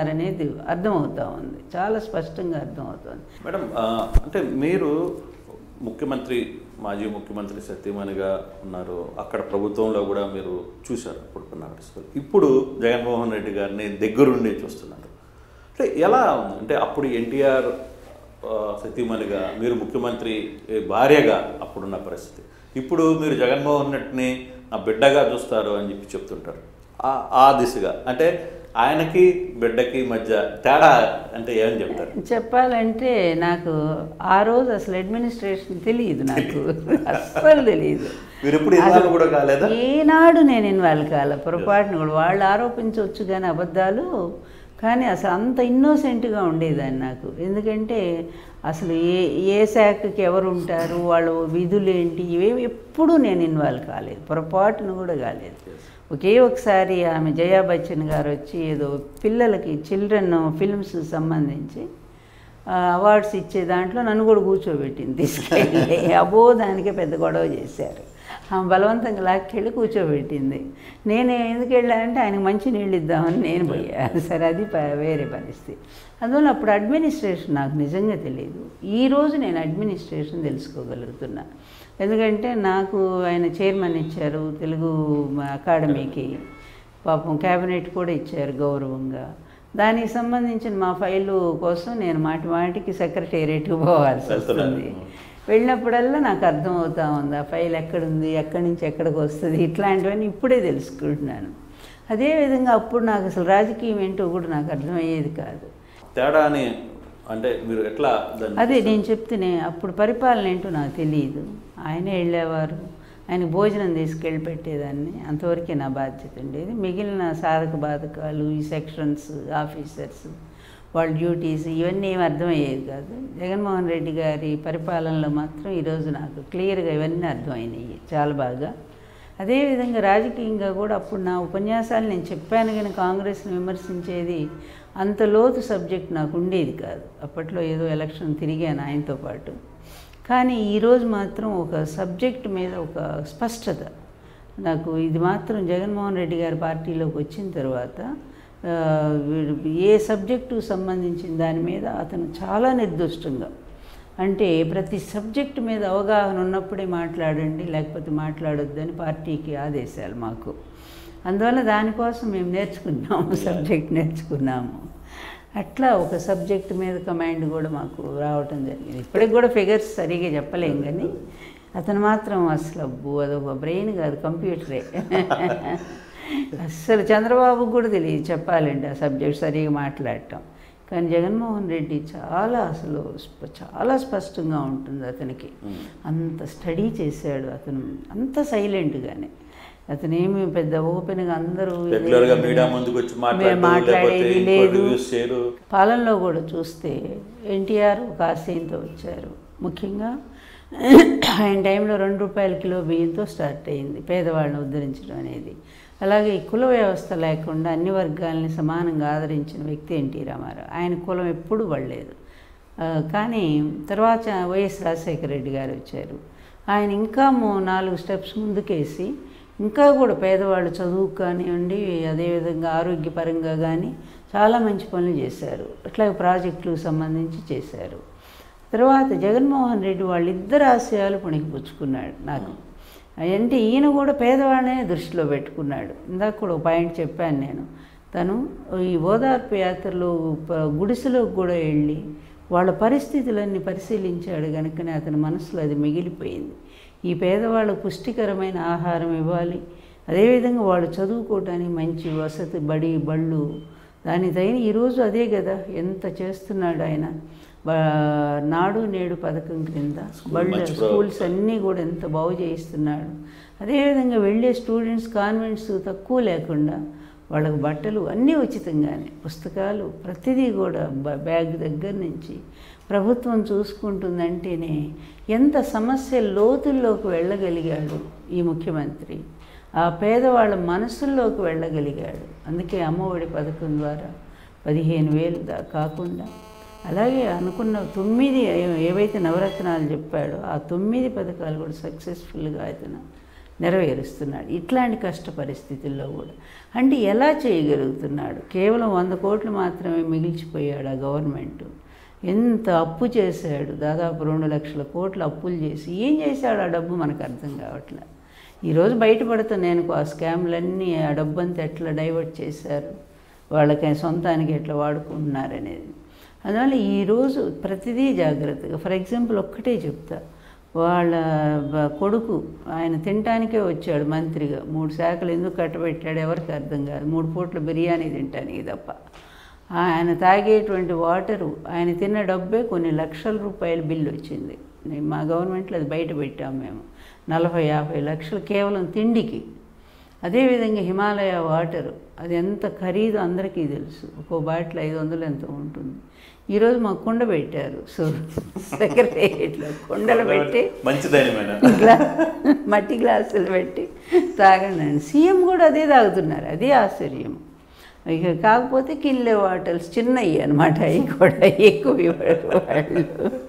B: విమర్శిస్తున్నారనేది అర్థమవుతా ఉంది చాలా స్పష్టంగా అర్థమవుతుంది
A: మేడం ఆ, అంటే మీరు ముఖ్యమంత్రి మాజీ ముఖ్యమంత్రి సత్యమణిగా ఉన్నారు అక్కడ ప్రభుత్వంలో కూడా మీరు చూశారు అప్పుడు కర్ణాటక ఇప్పుడు జగన్మోహన్ రెడ్డి గారిని దగ్గరుండి చూస్తున్నారు అంటే ఎలా ఉంది అంటే అప్పుడు ఎన్టీఆర్ సతీమణిగా మీరు ముఖ్యమంత్రి భార్యగా అప్పుడున్న పరిస్థితి ఇప్పుడు మీరు జగన్మోహన్ రెడ్డిని నా బిడ్డగా చూస్తారు అని చెప్పి చెప్తుంటారు ఆ- ఆ దిశగా అంటే ఆయనకి బిడ్డకి మధ్య తేడా అంటే ఏమని చెప్తారు
B: చెప్పాలంటే నాకు ఆ రోజు అసలు అడ్మినిస్ట్రేషన్ తెలియదు నాకు అస్సలు తెలియదు
A: మీరు ఎప్పుడు ఇన్వాల్వ్ కూడా కాలేదా
B: ఏనాడు నేను ఇన్వాల్వ్ కాలే పొరపాటును కూడా వాళ్ళు ఆరోపించవచ్చు కానీ అబద్ధాలు కానీ అసలు అంత ఇన్నోసెంట్గా ఉండేదాన్ని నాకు ఎందుకంటే అసలు ఏ ఏ శాఖకి ఎవరు ఉంటారు వాళ్ళ విధులు ఏంటి ఇవేమి ఎప్పుడూ నేను ఇన్వాల్వ్ కాలేదు పొరపాటును కూడా కాలేదు ఒకే ఒకసారి ఆమె జయా బచ్చన్ గారు వచ్చి ఏదో పిల్లలకి చిల్డ్రన్ ఫిల్మ్స్ సంబంధించి అవార్డ్స్ ఇచ్చే దాంట్లో నన్ను కూడా కూర్చోబెట్టింది తీసుకెళ్ళి అబో దానికే పెద్ద గొడవ చేశారు ఆమె బలవంతంగా లాక్కెళ్ళి కూర్చోబెట్టింది నేను ఎందుకు వెళ్ళానంటే ఆయనకు మంచి నీళ్ళు ఇద్దామని నేను పోయా సరే అది ప- వేరే పరిస్థితి అందువల్ల అప్పుడు అడ్మినిస్ట్రేషన్ నాకు నిజంగా తెలియదు ఈ రోజు నేను అడ్మినిస్ట్రేషన్ తెలుసుకోగలుగుతున్నా ఎందుకంటే నాకు ఆయన చైర్మన్ ఇచ్చారు తెలుగు అకాడమీకి పాపం క్యాబినెట్ కూడా ఇచ్చారు గౌరవంగా దానికి సంబంధించిన మా ఫైలు కోసం నేను మాటి మాటికి సెక్రటేరియట్కి పోవాల్సి వస్తుంది వెళ్ళినప్పుడల్లా నాకు అర్థమవుతా ఉంది ఆ ఫైల్ ఎక్కడుంది ఎక్కడి నుంచి ఎక్కడికి వస్తుంది ఇట్లాంటివన్నీ ఇప్పుడే తెలుసుకుంటున్నాను అదేవిధంగా అప్పుడు నాకు అసలు రాజకీయం ఏంటో కూడా నాకు అర్థమయ్యేది కాదు
A: తేడా అని అంటే మీరు ఎట్లా దాన్ని
B: అదే నేను చెప్తేనే అప్పుడు పరిపాలన ఏంటో నాకు తెలియదు ఆయనే వెళ్ళేవారు ఆయన భోజనం తీసుకెళ్ళి పెట్టేదాన్ని అంతవరకే నా బాధ్యత ఉండేది మిగిలిన సాధక బాధకాలు ఈ సెక్షన్స్ ఆఫీసర్స్ వాళ్ళ డ్యూటీస్ ఇవన్నీ ఏమి అర్థమయ్యేది కాదు జగన్మోహన్ రెడ్డి గారి పరిపాలనలో మాత్రం ఈరోజు నాకు క్లియర్గా ఇవన్నీ అర్థమైనాయి చాలా బాగా అదేవిధంగా రాజకీయంగా కూడా అప్పుడు నా ఉపన్యాసాలు నేను చెప్పాను కానీ కాంగ్రెస్ని విమర్శించేది అంత లోతు సబ్జెక్ట్ నాకు ఉండేది కాదు అప్పట్లో ఏదో ఎలక్షన్ తిరిగాను ఆయనతో పాటు కానీ ఈరోజు మాత్రం ఒక సబ్జెక్ట్ మీద ఒక స్పష్టత నాకు ఇది మాత్రం జగన్మోహన్ రెడ్డి గారి పార్టీలోకి వచ్చిన తర్వాత ఆ, వీడు ఏ సబ్జెక్టు సంబంధించిన దాని మీద అతను చాలా నిర్దుష్టంగా అంటే ప్రతి సబ్జెక్టు మీద అవగాహన ఉన్నప్పుడే మాట్లాడండి లేకపోతే మాట్లాడొద్దని పార్టీకి ఆదేశాలు మాకు అందువల్ల దానికోసం మేము నేర్చుకున్నాము సబ్జెక్ట్ నేర్చుకున్నాము అట్లా ఒక సబ్జెక్ట్ మీద కమాండ్ కూడా మాకు రావటం జరిగింది ఇప్పటికి కూడా ఫిగర్స్ సరిగా చెప్పలేం కానీ అతను మాత్రం అసలు అబ్బో అదొక బ్రెయిన్ కాదు కంప్యూటరే అస్సలు చంద్రబాబుకు కూడా తెలియదు చెప్పాలండి ఆ సబ్జెక్ట్ సరిగా మాట్లాడటం కానీ జగన్మోహన్ రెడ్డి చాలా అసలు స్ప- చాలా స్పష్టంగా ఉంటుంది అతనికి అంత స్టడీ చేశాడు అతను అంత సైలెంట్గానే అతను ఏమి పెద్ద ఓపెన్గా అందరూ
A: రెగ్యులర్ గా మీడియా ముందుకు వచ్చి మాట్లాడడం లేకపోతే
B: మాట్లాడేది
A: ఇంకో
B: లేదు
A: రివ్యూస్ చేయరు
B: పాలనలో కూడా చూస్తే ఎన్టీఆర్ ఒక ఆశయంతో వచ్చారు ముఖ్యంగా ఆయన టైంలో రెండు రూపాయల కిలో బియ్యంతో స్టార్ట్ అయింది పేదవాళ్ళని ఉద్ధరించడం అనేది అలాగే ఈ కుల వ్యవస్థ లేకుండా అన్ని వర్గాలని సమానంగా ఆదరించిన వ్యక్తి ఎన్టీ రామారావు ఆయన కులం ఎప్పుడూ పడలేదు ఆ, కానీ తర్వాత వైఎస్ రాజశేఖర రెడ్డి గారు వచ్చారు ఆయన ఇంకా మూ- నాలుగు స్టెప్స్ ముందుకేసి ఇంకా కూడా పేదవాళ్ళు చదువు కానివ్వండి అదేవిధంగా ఆరోగ్యపరంగా కానీ చాలా మంచి పనులు చేశారు అట్లాగే ప్రాజెక్టులకు సంబంధించి చేశారు తర్వాత జగన్మోహన్ రెడ్డి వాళ్ళిద్దరు ఆశయాలు పుణికిపుచ్చుకున్నాడు నాకు అంటే ఈయన కూడా పేదవాళ్ళనే దృష్టిలో పెట్టుకున్నాడు ఇందాక కూడా ఒక పాయింట్ చెప్పాను నేను తను ఈ ఓదార్పు యాత్రలో ప- గుడిసెలోకి కూడా వెళ్ళి వాళ్ళ పరిస్థితులన్నీ పరిశీలించాడు కనుకనే అతని మనసులో అది మిగిలిపోయింది ఈ పేదవాళ్ళకు పుష్టికరమైన ఆహారం ఇవ్వాలి అదేవిధంగా వాళ్ళు చదువుకోవడానికి మంచి వసతి బడి బళ్ళు దాని తగిన ఈరోజు అదే కదా ఎంత చేస్తున్నాడు ఆయన బ- నాడు నేడు పథకం క్రింద బళ్ళు
A: మంచి ప్ర-
B: స్కూల్స్ అన్నీ కూడా ఎంత బాగు చేయిస్తున్నాడు అదేవిధంగా వెళ్ళే స్టూడెంట్స్ కాన్వెంట్స్ తక్కువ లేకుండా వాళ్ళకి బట్టలు అన్నీ ఉచితంగానే పుస్తకాలు ప్రతిదీ కూడా బ- బ్యాగ్ దగ్గర నుంచి ప్రభుత్వం చూసుకుంటుందంటేనే ఎంత సమస్య లోతుల్లోకి వెళ్ళగలిగాడు ఈ ముఖ్యమంత్రి ఆ పేదవాళ్ళ మనసుల్లోకి వెళ్ళగలిగాడు అందుకే అమ్మఒడి పథకం ద్వారా పదిహేను వేలు దా కాకుండా అలాగే అనుకున్న తొమ్మిది ఏ- ఏవైతే నవరత్నాలు చెప్పాడో ఆ తొమ్మిది పథకాలు కూడా సక్సెస్ఫుల్గా అతను నెరవేరుస్తున్నాడు ఇట్లాంటి కష్ట పరిస్థితుల్లో కూడా అంటే ఎలా చేయగలుగుతున్నాడు కేవలం వంద కోట్లు మాత్రమే మిగిల్చిపోయాడు ఆ గవర్నమెంట్ ఎంత అప్పు చేశాడు దాదాపు రెండు లక్షల కోట్ల అప్పులు చేసి ఏం చేశాడు ఆ డబ్బు మనకు అర్థం కావట్లే ఈరోజు బయటపడుతున్న నేను ఆ స్కామ్లన్నీ ఆ డబ్బు అంతా ఎట్లా డైవర్ట్ చేశారు వాళ్ళకి సొంతానికి ఎట్లా వాడుకుంటున్నారనేది అందువల్ల ఈరోజు ప్రతిదీ జాగ్రత్తగా ఫర్ ఎగ్జాంపుల్ ఒక్కటే చెప్తా వాళ్ళ బ- కొడుకు ఆయన తినటానికే వచ్చాడు మంత్రిగా మూడు శాఖలు ఎందుకు కట్టబెట్టాడు ఎవరికి అర్థం కాదు మూడు పూట్ల బిర్యానీ తినటానికి తప్ప ఆయన తాగేటువంటి వాటరు ఆయన తిన్న డబ్బే కొన్ని లక్షల రూపాయల బిల్లు వచ్చింది నే- మా గవర్నమెంట్లో అది బయట పెట్టాం మేము నలభై యాభై లక్షలు కేవలం తిండికి అదేవిధంగా హిమాలయ వాటరు అది ఎంత ఖరీదు అందరికీ తెలుసు ఒక్కో బాటిల్ ఐదు వందలు ఎంత ఉంటుంది ఈరోజు మాకు కుండ పెట్టారు సో సెక్రటేరియట్లో కుండలు పెట్టి
A: మంచిదైన
B: గ్లా మట్టి గ్లాసులు పెట్టి తాగండి సీఎం కూడా అదే తాగుతున్నారు అదే ఆశ్చర్యం ఇక కాకపోతే కిల్లే వాటర్స్ చిన్నవి అనమాట అవి కూడా ఎక్కువ ఇవ్వరు వాళ్ళు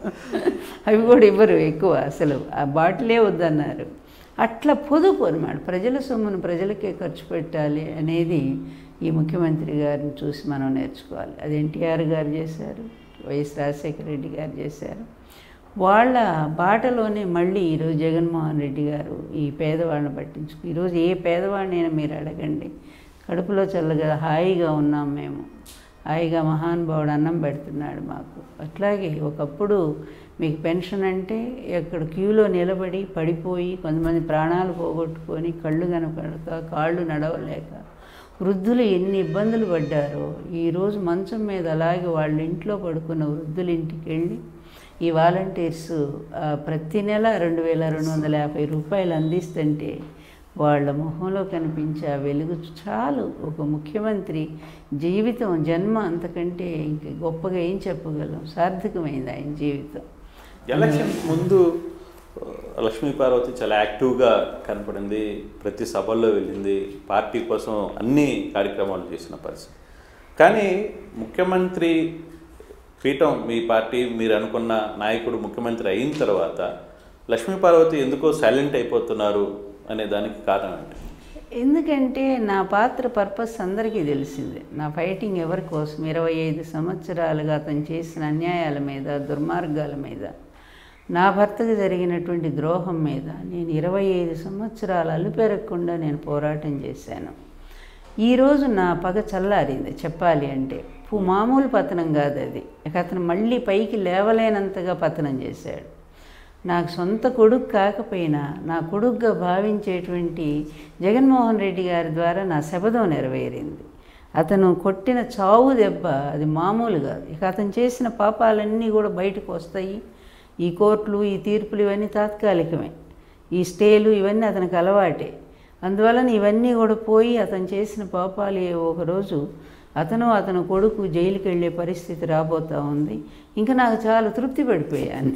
B: అవి కూడా ఇవ్వరు ఎక్కువ అసలు ఆ బాటిలే వద్దన్నారు అట్లా పొదుపు అనమాట ప్రజల సొమ్మును ప్రజలకే ఖర్చు పెట్టాలి అనేది ఈ ముఖ్యమంత్రి గారిని చూసి మనం నేర్చుకోవాలి అది ఎన్టీఆర్ గారు చేశారు వైఎస్ రాజశేఖర రెడ్డి గారు చేశారు వాళ్ళ బాటలోనే మళ్ళీ ఈరోజు జగన్మోహన్ రెడ్డి గారు ఈ పేదవాళ్ళని పట్టించుకు ఈరోజు ఏ పేదవాడినైనా మీరు అడగండి కడుపులో చల్లగా హాయిగా ఉన్నాం మేము హాయిగా మహానుభావుడు అన్నం పెడుతున్నాడు మాకు అట్లాగే ఒకప్పుడు మీకు పెన్షన్ అంటే ఎక్కడ క్యూలో నిలబడి పడిపోయి కొంతమంది ప్రాణాలు పోగొట్టుకొని కళ్ళు కనపడక కాళ్ళు నడవలేక వృద్ధులు ఎన్ని ఇబ్బందులు పడ్డారో ఈరోజు మంచం మీద అలాగే వాళ్ళ ఇంట్లో పడుకున్న వృద్ధుల ఇంటికి వెళ్ళి ఈ వాలంటీర్స్ ఆ, ప్రతి నెల రెండు వేల రెండు వందల యాభై రూపాయలు అందిస్తుంటే వాళ్ళ మొహంలో కనిపించే ఆ వెలుగు చాలు ఒక ముఖ్యమంత్రి జీవితం జన్మ అంతకంటే ఇంక గొప్పగా ఏం చెప్పగలం సార్థకమైంది ఆయన జీవితం
A: ఎలక్షన్ ముందు ఆ, లక్ష్మీ పార్వతి చాలా యాక్టివ్గా కనపడింది ప్రతి సభల్లో వెళ్ళింది పార్టీ కోసం అన్ని కార్యక్రమాలు చేసిన పరిస్థితి కానీ ముఖ్యమంత్రి పీఠం మీ పార్టీ మీరు అనుకున్న నాయకుడు ముఖ్యమంత్రి అయిన తర్వాత లక్ష్మీ పార్వతి ఎందుకో సైలెంట్ అయిపోతున్నారు అనే దానికి కారణం ఏంటి
B: ఎందుకంటే నా పాత్ర పర్పస్ అందరికీ తెలిసిందే నా ఫైటింగ్ ఎవరి కోసం ఇరవై ఐదు సంవత్సరాలుగా అతను చేసిన అన్యాయాల మీద దుర్మార్గాల మీద నా భర్తకు జరిగినటువంటి ద్రోహం మీద నేను ఇరవై ఐదు సంవత్సరాలు అలుపెరగకుండా నేను పోరాటం చేశాను ఈరోజు నా పగ చల్లారింది చెప్పాలి అంటే పూ- మామూలు పతనం కాదు అది ఇక అతను మళ్ళీ పైకి లేవలేనంతగా పతనం చేశాడు నాకు సొంత కొడుకు కాకపోయినా నా కొడుకుగా భావించేటువంటి జగన్మోహన్ రెడ్డి గారి ద్వారా నా శపథం నెరవేరింది అతను కొట్టిన చావు దెబ్బ అది మామూలు కాదు ఇక అతను చేసిన పాపాలన్నీ కూడా బయటకు వస్తాయి ఈ కోర్టులు ఈ తీర్పులు ఇవన్నీ తాత్కాలికమే ఈ స్టేలు ఇవన్నీ అతనికి అలవాటే అందువలన ఇవన్నీ కూడా పోయి అతను చేసిన పాపాలు ఏ ఒకరోజు అతను అతను కొడుకు జైలుకి వెళ్ళే పరిస్థితి రాబోతా ఉంది ఇంకా నాకు చాలా తృప్తి పడిపోయాను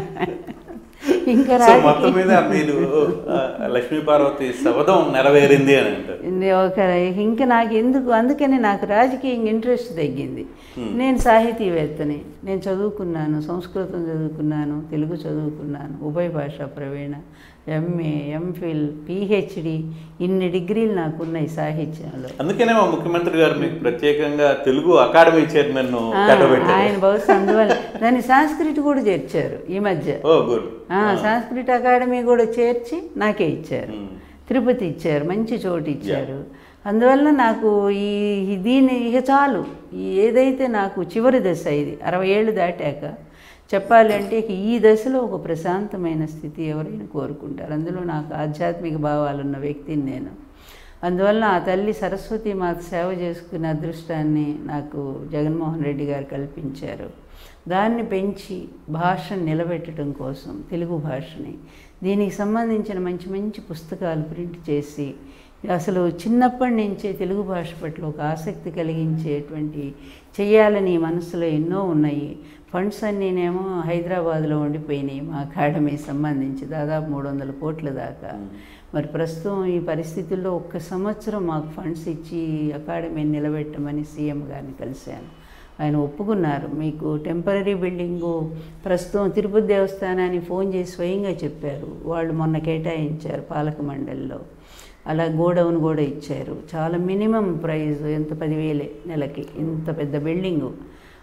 B: ఇంకా
A: సో మొత్తం
B: రాజకీయ
A: మీద మీరు ఆ, లక్ష్మీ పార్వతి శబదం నెరవేరింది అని అంటారు
B: ఇది ఒక ఇంకా నాకు ఎందుకు అందుకని నాకు రాజకీయంగా ఇంట్రెస్ట్ తగ్గింది నేను సాహితీవేత్తని నేను చదువుకున్నాను సంస్కృతం చదువుకున్నాను తెలుగు చదువుకున్నాను ఉభయ భాషా ప్రవీణ ఎంఏ ఎంఫిల్ పిహెచ్డి ఇన్ని డిగ్రీలు నాకున్నాయి సాహిత్యంలో
A: అందుకనే మా ముఖ్యమంత్రి గారు మీకు ప్రత్యేకంగా తెలుగు అకాడమీ చైర్మన్
B: ఆ,
A: కట్టబెట్టారు
B: ఆయన బహుశా అందువల్ల దాన్ని సంస్కృతి కూడా చేర్చారు ఈ మధ్య
A: ఓ గుడ్
B: ఆ, సంస్కృత అకాడమీ కూడా చేర్చి నాకే ఇచ్చారు తిరుపతి ఇచ్చారు మంచి చోటు ఇచ్చారు అందువల్ల నాకు ఈ ఈ దీన్ని ఇక చాలు ఈ ఏదైతే నాకు చివరి దశ ఇది అరవై ఏళ్ళు దాటాక చెప్పాలంటే ఇక ఈ దశలో ఒక ప్రశాంతమైన స్థితి ఎవరైనా కోరుకుంటారు అందులో నాకు ఆధ్యాత్మిక భావాలు ఉన్న వ్యక్తిని నేను అందువల్ల ఆ తల్లి సరస్వతి మాత సేవ చేసుకునే అదృష్టాన్ని నాకు జగన్మోహన్ రెడ్డి గారు కల్పించారు దాన్ని పెంచి భాషను నిలబెట్టడం కోసం తెలుగు భాషని దీనికి సంబంధించిన మంచి మంచి పుస్తకాలు ప్రింట్ చేసి అసలు చిన్నప్పటి నుంచే తెలుగు భాష పట్ల ఒక ఆసక్తి కలిగించేటువంటి చేయాలని మనసులో ఎన్నో ఉన్నాయి ఫండ్స్ అన్నీనేమో హైదరాబాద్లో ఉండిపోయినాయి మా అకాడమీ సంబంధించి దాదాపు మూడు వందల కోట్ల దాకా మరి ప్రస్తుతం ఈ పరిస్థితుల్లో ఒక్క సంవత్సరం మాకు ఫండ్స్ ఇచ్చి అకాడమీని నిలబెట్టమని సీఎం గారిని కలిశాను ఆయన ఒప్పుకున్నారు మీకు టెంపరీ బిల్డింగు ప్రస్తుతం తిరుపతి దేవస్థానాన్ని ఫోన్ చేసి స్వయంగా చెప్పారు వాళ్ళు మొన్న కేటాయించారు పాలక మండలిలో అలా గోడౌన్ కూడా ఇచ్చారు చాలా మినిమం ప్రైస్ ఎంత పదివేలే నెలకి ఇంత పెద్ద బిల్డింగు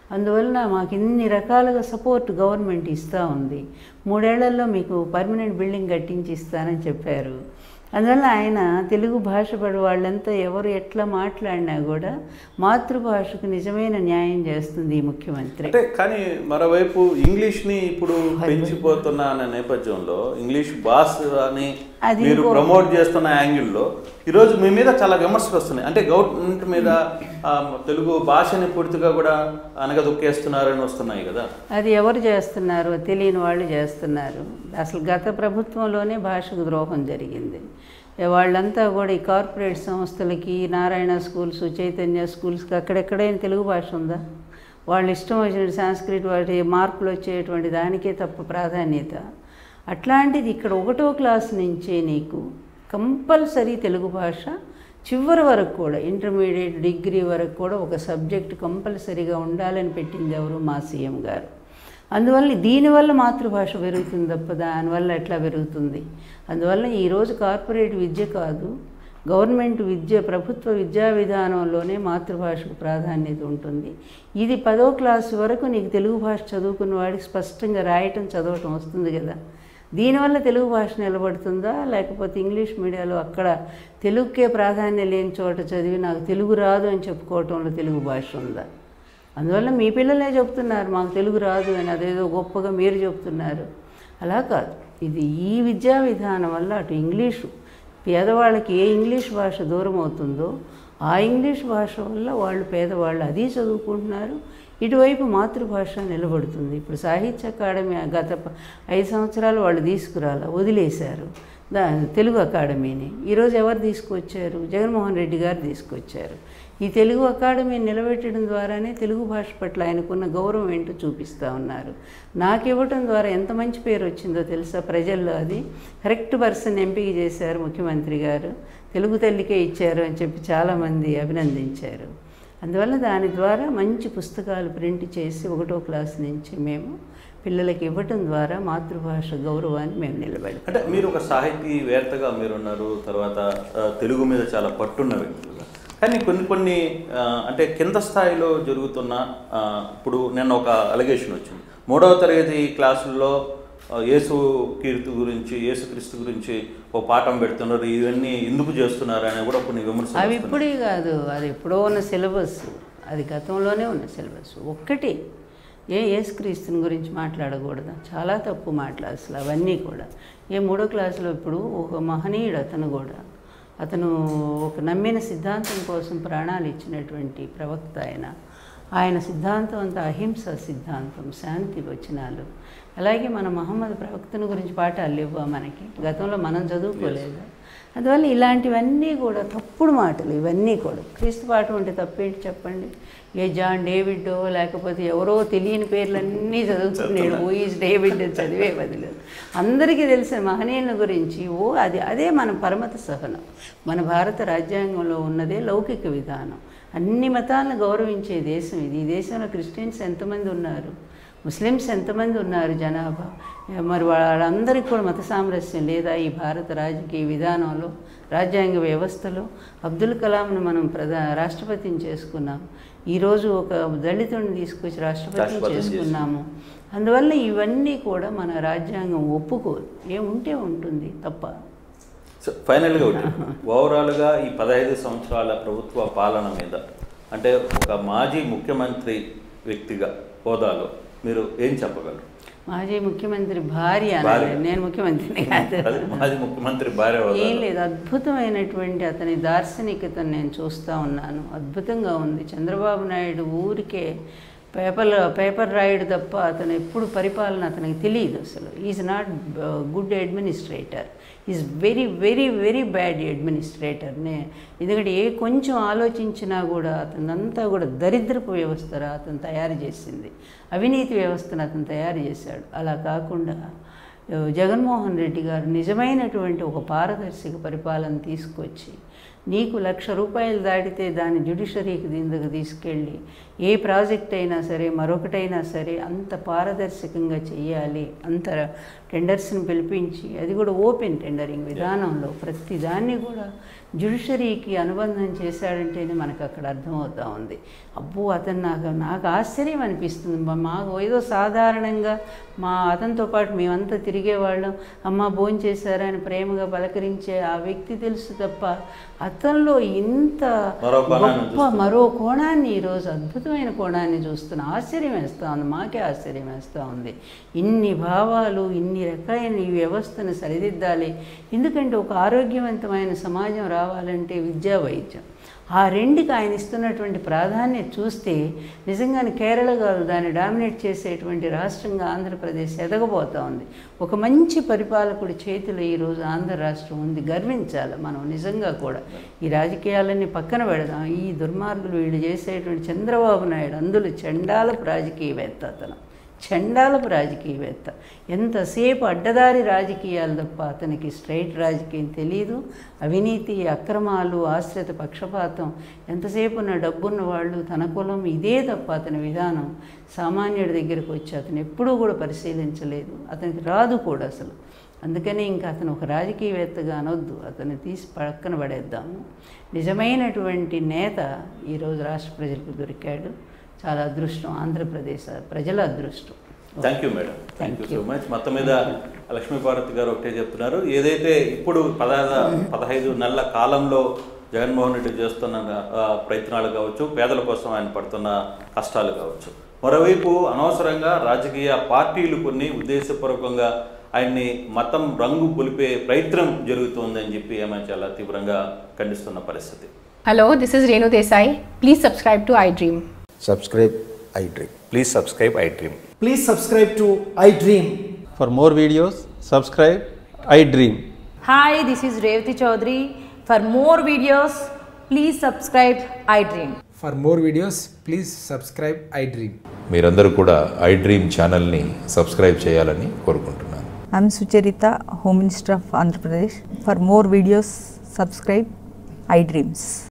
B: అందువలన మాకు ఇన్ని రకాలుగా సపోర్ట్ గవర్నమెంట్ ఇస్తూ ఉంది మూడేళ్లలో మీకు పర్మనెంట్ బిల్డింగ్ కట్టించి ఇస్తానని చెప్పారు అందువల్ల ఆయన తెలుగు భాష పడి వాళ్ళంతా ఎవరు ఎట్లా మాట్లాడినా కూడా మాతృభాషకు నిజమైన న్యాయం చేస్తుంది ఈ ముఖ్యమంత్రి
A: అంటే కానీ మరోవైపు ఇంగ్లీష్ని ఇప్పుడు పెంచిపోతున్న అనే నేపథ్యంలో ఇంగ్లీష్ బాస్ అని
B: అది
A: మీరు
B: ఇంకో-
A: ప్రమోట్ చేస్తున్న యాంగిల్లో ఈరోజు మీ మీద చాలా విమర్శలు వస్తున్నాయి అంటే గవర్నమెంట్ మీద ఆ, తెలుగు భాషని పూర్తిగా కూడా అనగదొక్కేస్తున్నారని వస్తున్నాయి కదా
B: అది ఎవరు చేస్తున్నారు తెలియని వాళ్ళు చేస్తున్నారు అసలు గత ప్రభుత్వంలోనే భాషకు ద్రోహం జరిగింది ఏ వాళ్ళంతా కూడా ఈ కార్పొరేట్ సంస్థలకి నారాయణ స్కూల్స్ చైతన్య స్కూల్స్కి అక్కడెక్కడైనా తెలుగు భాష ఉందా వాళ్ళు ఇష్టం వచ్చిన సాంస్క్రిట్ వాటి మార్కులు వచ్చేటువంటి దానికే తప్ప ప్రాధాన్యత అట్లాంటిది ఇక్కడ ఒకటో క్లాస్ నుంచే నీకు కంపల్సరీ తెలుగు భాష చివరి వరకు కూడా ఇంటర్మీడియట్ డిగ్రీ వరకు కూడా ఒక సబ్జెక్ట్ కంపల్సరీగా ఉండాలని పెట్టింది ఎవరు మా సీఎం గారు అందువల్ల దీనివల్ల మాతృభాష పెరుగుతుంది తప్ప దానివల్ల ఎట్లా పెరుగుతుంది అందువల్ల ఈరోజు కార్పొరేట్ విద్య కాదు గవర్నమెంట్ విద్య ప్రభుత్వ విద్యా విధానంలోనే మాతృభాషకు ప్రాధాన్యత ఉంటుంది ఇది పదో క్లాస్ వరకు నీకు తెలుగు భాష చదువుకున్న వాడికి స్పష్టంగా రాయటం చదవటం వస్తుంది కదా దీనివల్ల తెలుగు భాష నిలబడుతుందా లేకపోతే ఇంగ్లీష్ మీడియాలో అక్కడ తెలుగుకే ప్రాధాన్యం లేని చోట చదివి నాకు తెలుగు రాదు అని చెప్పుకోవటంలో తెలుగు భాష ఉందా అందువల్ల మీ పిల్లలే చెప్తున్నారు మాకు తెలుగు రాదు అని అదేదో గొప్పగా మీరు చెప్తున్నారు అలా కాదు ఇది ఈ విద్యా విధానం వల్ల అటు ఇంగ్లీషు పేదవాళ్ళకి ఏ ఇంగ్లీష్ భాష దూరం అవుతుందో ఆ ఇంగ్లీష్ భాష వల్ల వాళ్ళు పేదవాళ్ళు అది చదువుకుంటున్నారు ఇటువైపు మాతృభాష నిలబడుతుంది ఇప్పుడు సాహిత్య అకాడమీ గత ప- ఐదు సంవత్సరాలు వాళ్ళు తీసుకురాల వదిలేశారు దా తెలుగు అకాడమీని ఈరోజు ఎవరు తీసుకొచ్చారు జగన్మోహన్ రెడ్డి గారు తీసుకొచ్చారు ఈ తెలుగు అకాడమీని నిలబెట్టడం ద్వారానే తెలుగు భాష పట్ల ఆయనకున్న గౌరవం ఏంటో చూపిస్తూ ఉన్నారు నాకు ఇవ్వటం ద్వారా ఎంత మంచి పేరు వచ్చిందో తెలుసా ప్రజల్లో అది కరెక్ట్ పర్సన్ ఎంపిక చేశారు ముఖ్యమంత్రి గారు తెలుగు తల్లికే ఇచ్చారు అని చెప్పి చాలామంది అభినందించారు అందువల్ల దాని ద్వారా మంచి పుస్తకాలు ప్రింట్ చేసి ఒకటో క్లాస్ నుంచి మేము పిల్లలకి ఇవ్వటం ద్వారా మాతృభాష గౌరవాన్ని మేము నిలబెడతాం
A: అంటే మీరు ఒక సాహితీవేత్తగా మీరున్నారు తర్వాత ఆ, తెలుగు మీద చాలా పట్టున్న వ్యక్తులుగా కానీ కొన్ని కొన్ని ఆ, అంటే కింద స్థాయిలో జరుగుతున్న ఆ, ఇప్పుడు నిన్న ఒక అలిగేషన్ వచ్చింది మూడవ తరగతి క్లాసుల్లో ఆ, యేసు కీర్తి గురించి యేసుక్రీస్తు గురించి ఓ పాఠం పెడుతున్నారు ఇవన్నీ ఎందుకు చేస్తున్నారు అని కూడా కొన్ని విమర్శలు
B: అవి
A: వస్తున్నాయి.
B: ఇప్పుడే కాదు అది ఎప్పుడో ఉన్న సిలబస్ అది గతంలోనే ఉన్న సిలబస్ ఒక్కటి ఏ యేసుక్రీస్తుని గురించి మాట్లాడకూడదు చాలా తప్పు మాటలు అసలు అవన్నీ కూడా ఏ మూడో క్లాసులో ఇప్పుడు ఒక మహనీయుడు అతను కూడా అతను ఒక నమ్మిన సిద్ధాంతం కోసం ప్రాణాలు ఇచ్చినటువంటి ప్రవక్త ఆయన ఆయన సిద్ధాంతం అంతా అహింస సిద్ధాంతం శాంతి వచనాలు అలాగే మన మహమ్మద్ ప్రవక్తను గురించి పాఠాలు లేవా మనకి గతంలో మనం చదువుకోలేదు అందువల్ల ఇలాంటివన్నీ కూడా తప్పుడు మాటలు ఇవన్నీ కూడా క్రీస్తు పాఠం అంటే తప్పేంటి చెప్పండి ఏ జాన్ డేవిడ్డో లేకపోతే ఎవరో తెలియని పేర్లన్నీ చదువుతున్నాడు ఓ ఈజ్ డేవిడ్ అని చదివే బదులు అందరికీ తెలిసిన మహనీయుల గురించి ఓ అది అదే మన పరమత సహనం మన భారత రాజ్యాంగంలో ఉన్నదే లౌకిక విధానం అన్ని మతాలను గౌరవించే దేశం ఇది ఈ దేశంలో క్రిస్టియన్స్ ఎంతమంది ఉన్నారు ముస్లిమ్స్ ఎంతమంది ఉన్నారు జనాభా మరి వాళ్ళందరికీ కూడా మత సామరస్యం లేదా ఈ భారత రాజకీయ విధానంలో రాజ్యాంగ వ్యవస్థలో అబ్దుల్ కలాంను మనం ప్రధా రాష్ట్రపతిని చేసుకున్నాం ఈరోజు ఒక దళితుడిని తీసుకొచ్చి రాష్ట్రపతిని
A: రాష్ట్రపతిని
B: చేసుకున్నాము అందువల్ల ఇవన్నీ కూడా మన రాజ్యాంగం ఒప్పుకోదు ఏముంటే ఉంటుంది తప్ప
A: సో ఫైనల్గా ఒకటి ఓవరాల్గా ఈ పదహైదు సంవత్సరాల ప్రభుత్వ పాలన మీద అంటే ఒక మాజీ ముఖ్యమంత్రి వ్యక్తిగా హోదాలో మీరు ఏం చెప్పగలరు
B: మాజీ ముఖ్యమంత్రి భార్య
A: భార్య.
B: అనాలి నేను ముఖ్యమంత్రిని కాదు
A: అది మాజీ ముఖ్యమంత్రి భార్య
B: ఏం
A: హోదాలో
B: లేదు అద్భుతమైనటువంటి అతని దార్శనికతను నేను చూస్తూ ఉన్నాను అద్భుతంగా ఉంది చంద్రబాబు నాయుడు ఊరికే పేపర్ పేపర్ రాయడు తప్ప అతను ఎప్పుడు పరిపాలన అతనికి తెలియదు అసలు is not good administrator is very very very bad administrator నే ఎందుకంటే ఏ కొంచెం ఆలోచించినా కూడా అతనంతా కూడా దరిద్రపు వ్యవస్థ అతను తయారు చేసింది అవినీతి వ్యవస్థను అతను తయారు చేశాడు అలా కాకుండా జగన్మోహన్ రెడ్డి గారు నిజమైనటువంటి ఒక పారదర్శక పరిపాలన తీసుకొచ్చి నీకు లక్ష రూపాయలు దాటితే దాన్ని జ్యుడిషరీకి దిందకు తీసుకెళ్ళి ఏ ప్రాజెక్ట్ అయినా సరే మరొకటైనా సరే అంత పారదర్శకంగా చెయ్యాలి అంత టెండర్స్ని పిలిపించి అది కూడా ఓపెన్ టెండరింగ్ విధానంలో ప్రతి దాన్ని కూడా జ్యుడిషరీకి అనుబంధం చేశాడంటేనే మనకు అక్కడ అర్థమవుతా ఉంది అబ్బో అతను నాకు నాకు ఆశ్చర్యం అనిపిస్తుంది మా- మాకు ఏదో సాధారణంగా మా అతనితో పాటు మేమంతా తిరిగేవాళ్ళం అమ్మ భోజనం చేశారా అని ప్రేమగా పలకరించే ఆ వ్యక్తి తెలుసు తప్ప అతనిలో ఇంత
A: మరో కోణాన్ని
B: గొప్ప మరో కోణాన్ని ఈరోజు అద్భుతమైన కోణాన్ని చూస్తున్న ఆశ్చర్యం వేస్తూ ఉంది మాకే ఆశ్చర్యం వేస్తూ ఉంది ఇన్ని భావాలు ఇన్ని రకాలైన ఈ వ్యవస్థను సరిదిద్దాలి ఎందుకంటే ఒక ఆరోగ్యవంతమైన సమాజం రావాలంటే విద్యా వైద్యం ఆ రెండుకి ఆయన ఇస్తున్నటువంటి ప్రాధాన్యత చూస్తే నిజంగానే కేరళ కాదు దాన్ని డామినేట్ చేసేటువంటి రాష్ట్రంగా ఆంధ్రప్రదేశ్ ఎదగబోతా ఉంది ఒక మంచి పరిపాలకుడి చేతిలో ఈరోజు ఆంధ్ర రాష్ట్రం ఉంది గర్వించాలి మనం నిజంగా కూడా ఈ రాజకీయాలన్నీ పక్కన పెడదాం ఈ దుర్మార్గులు వీళ్ళు చేసేటువంటి చంద్రబాబు నాయుడు అందులో చండాలపు రాజకీయవేత్త అతను చండాలపు రాజకీయవేత్త ఎంతసేపు అడ్డదారి రాజకీయాలు తప్ప అతనికి స్ట్రైట్ రాజకీయం తెలియదు అవినీతి అక్రమాలు ఆశ్రిత పక్షపాతం ఎంతసేపు ఉన్న డబ్బున్న వాళ్ళు తన కులం ఇదే తప్ప అతని విధానం సామాన్యుడి దగ్గరికి వచ్చి అతను ఎప్పుడూ కూడా పరిశీలించలేదు అతనికి రాదు కూడా అసలు అందుకని ఇంకా అతను ఒక రాజకీయవేత్తగా అనొద్దు అతన్ని తీసి పక్కన పడేద్దాము నిజమైనటువంటి నేత ఈరోజు రాష్ట్ర ప్రజలకు దొరికాడు చాలా అదృష్టం ఆంధ్రప్రదేశ్ ప్రజల అదృష్టం
A: thank you madam thank you so much మొత్తం మీద లక్ష్మీపార్వతి గారు ఒకటే చెప్తున్నారు ఏదైతే ఇప్పుడు పదహైదు పదహైదు నెలల కాలంలో జగన్మోహన్ రెడ్డి చేస్తున్న ఆ, ప్రయత్నాలు కావచ్చు పేదల కోసం ఆయన పడుతున్న కష్టాలు కావచ్చు మరోవైపు అనవసరంగా రాజకీయ పార్టీలు కొన్ని ఉద్దేశపూర్వకంగా ఆయన్ని మతం రంగు పులిపే ప్రయత్నం జరుగుతోందని చెప్పి ఆమె చాలా తీవ్రంగా ఖండిస్తున్న పరిస్థితి
C: Hello, this is Renu Desai. Please subscribe to iDream.
D: subscribe iDream.
A: Please subscribe iDream
E: Please subscribe to iDream.
F: For more videos, subscribe I Dream.
G: Hi, this is Revati Chaudhary. For more videos, please subscribe iDream.
E: For more videos, please subscribe iDream.
H: మీరందరూ కూడా I dream ఛానల్ని subscribe చేయాలని కోరుకుంటున్నాను
I: I'm Sucharita, Home Minister of Andhra Pradesh. For more videos, subscribe iDreams.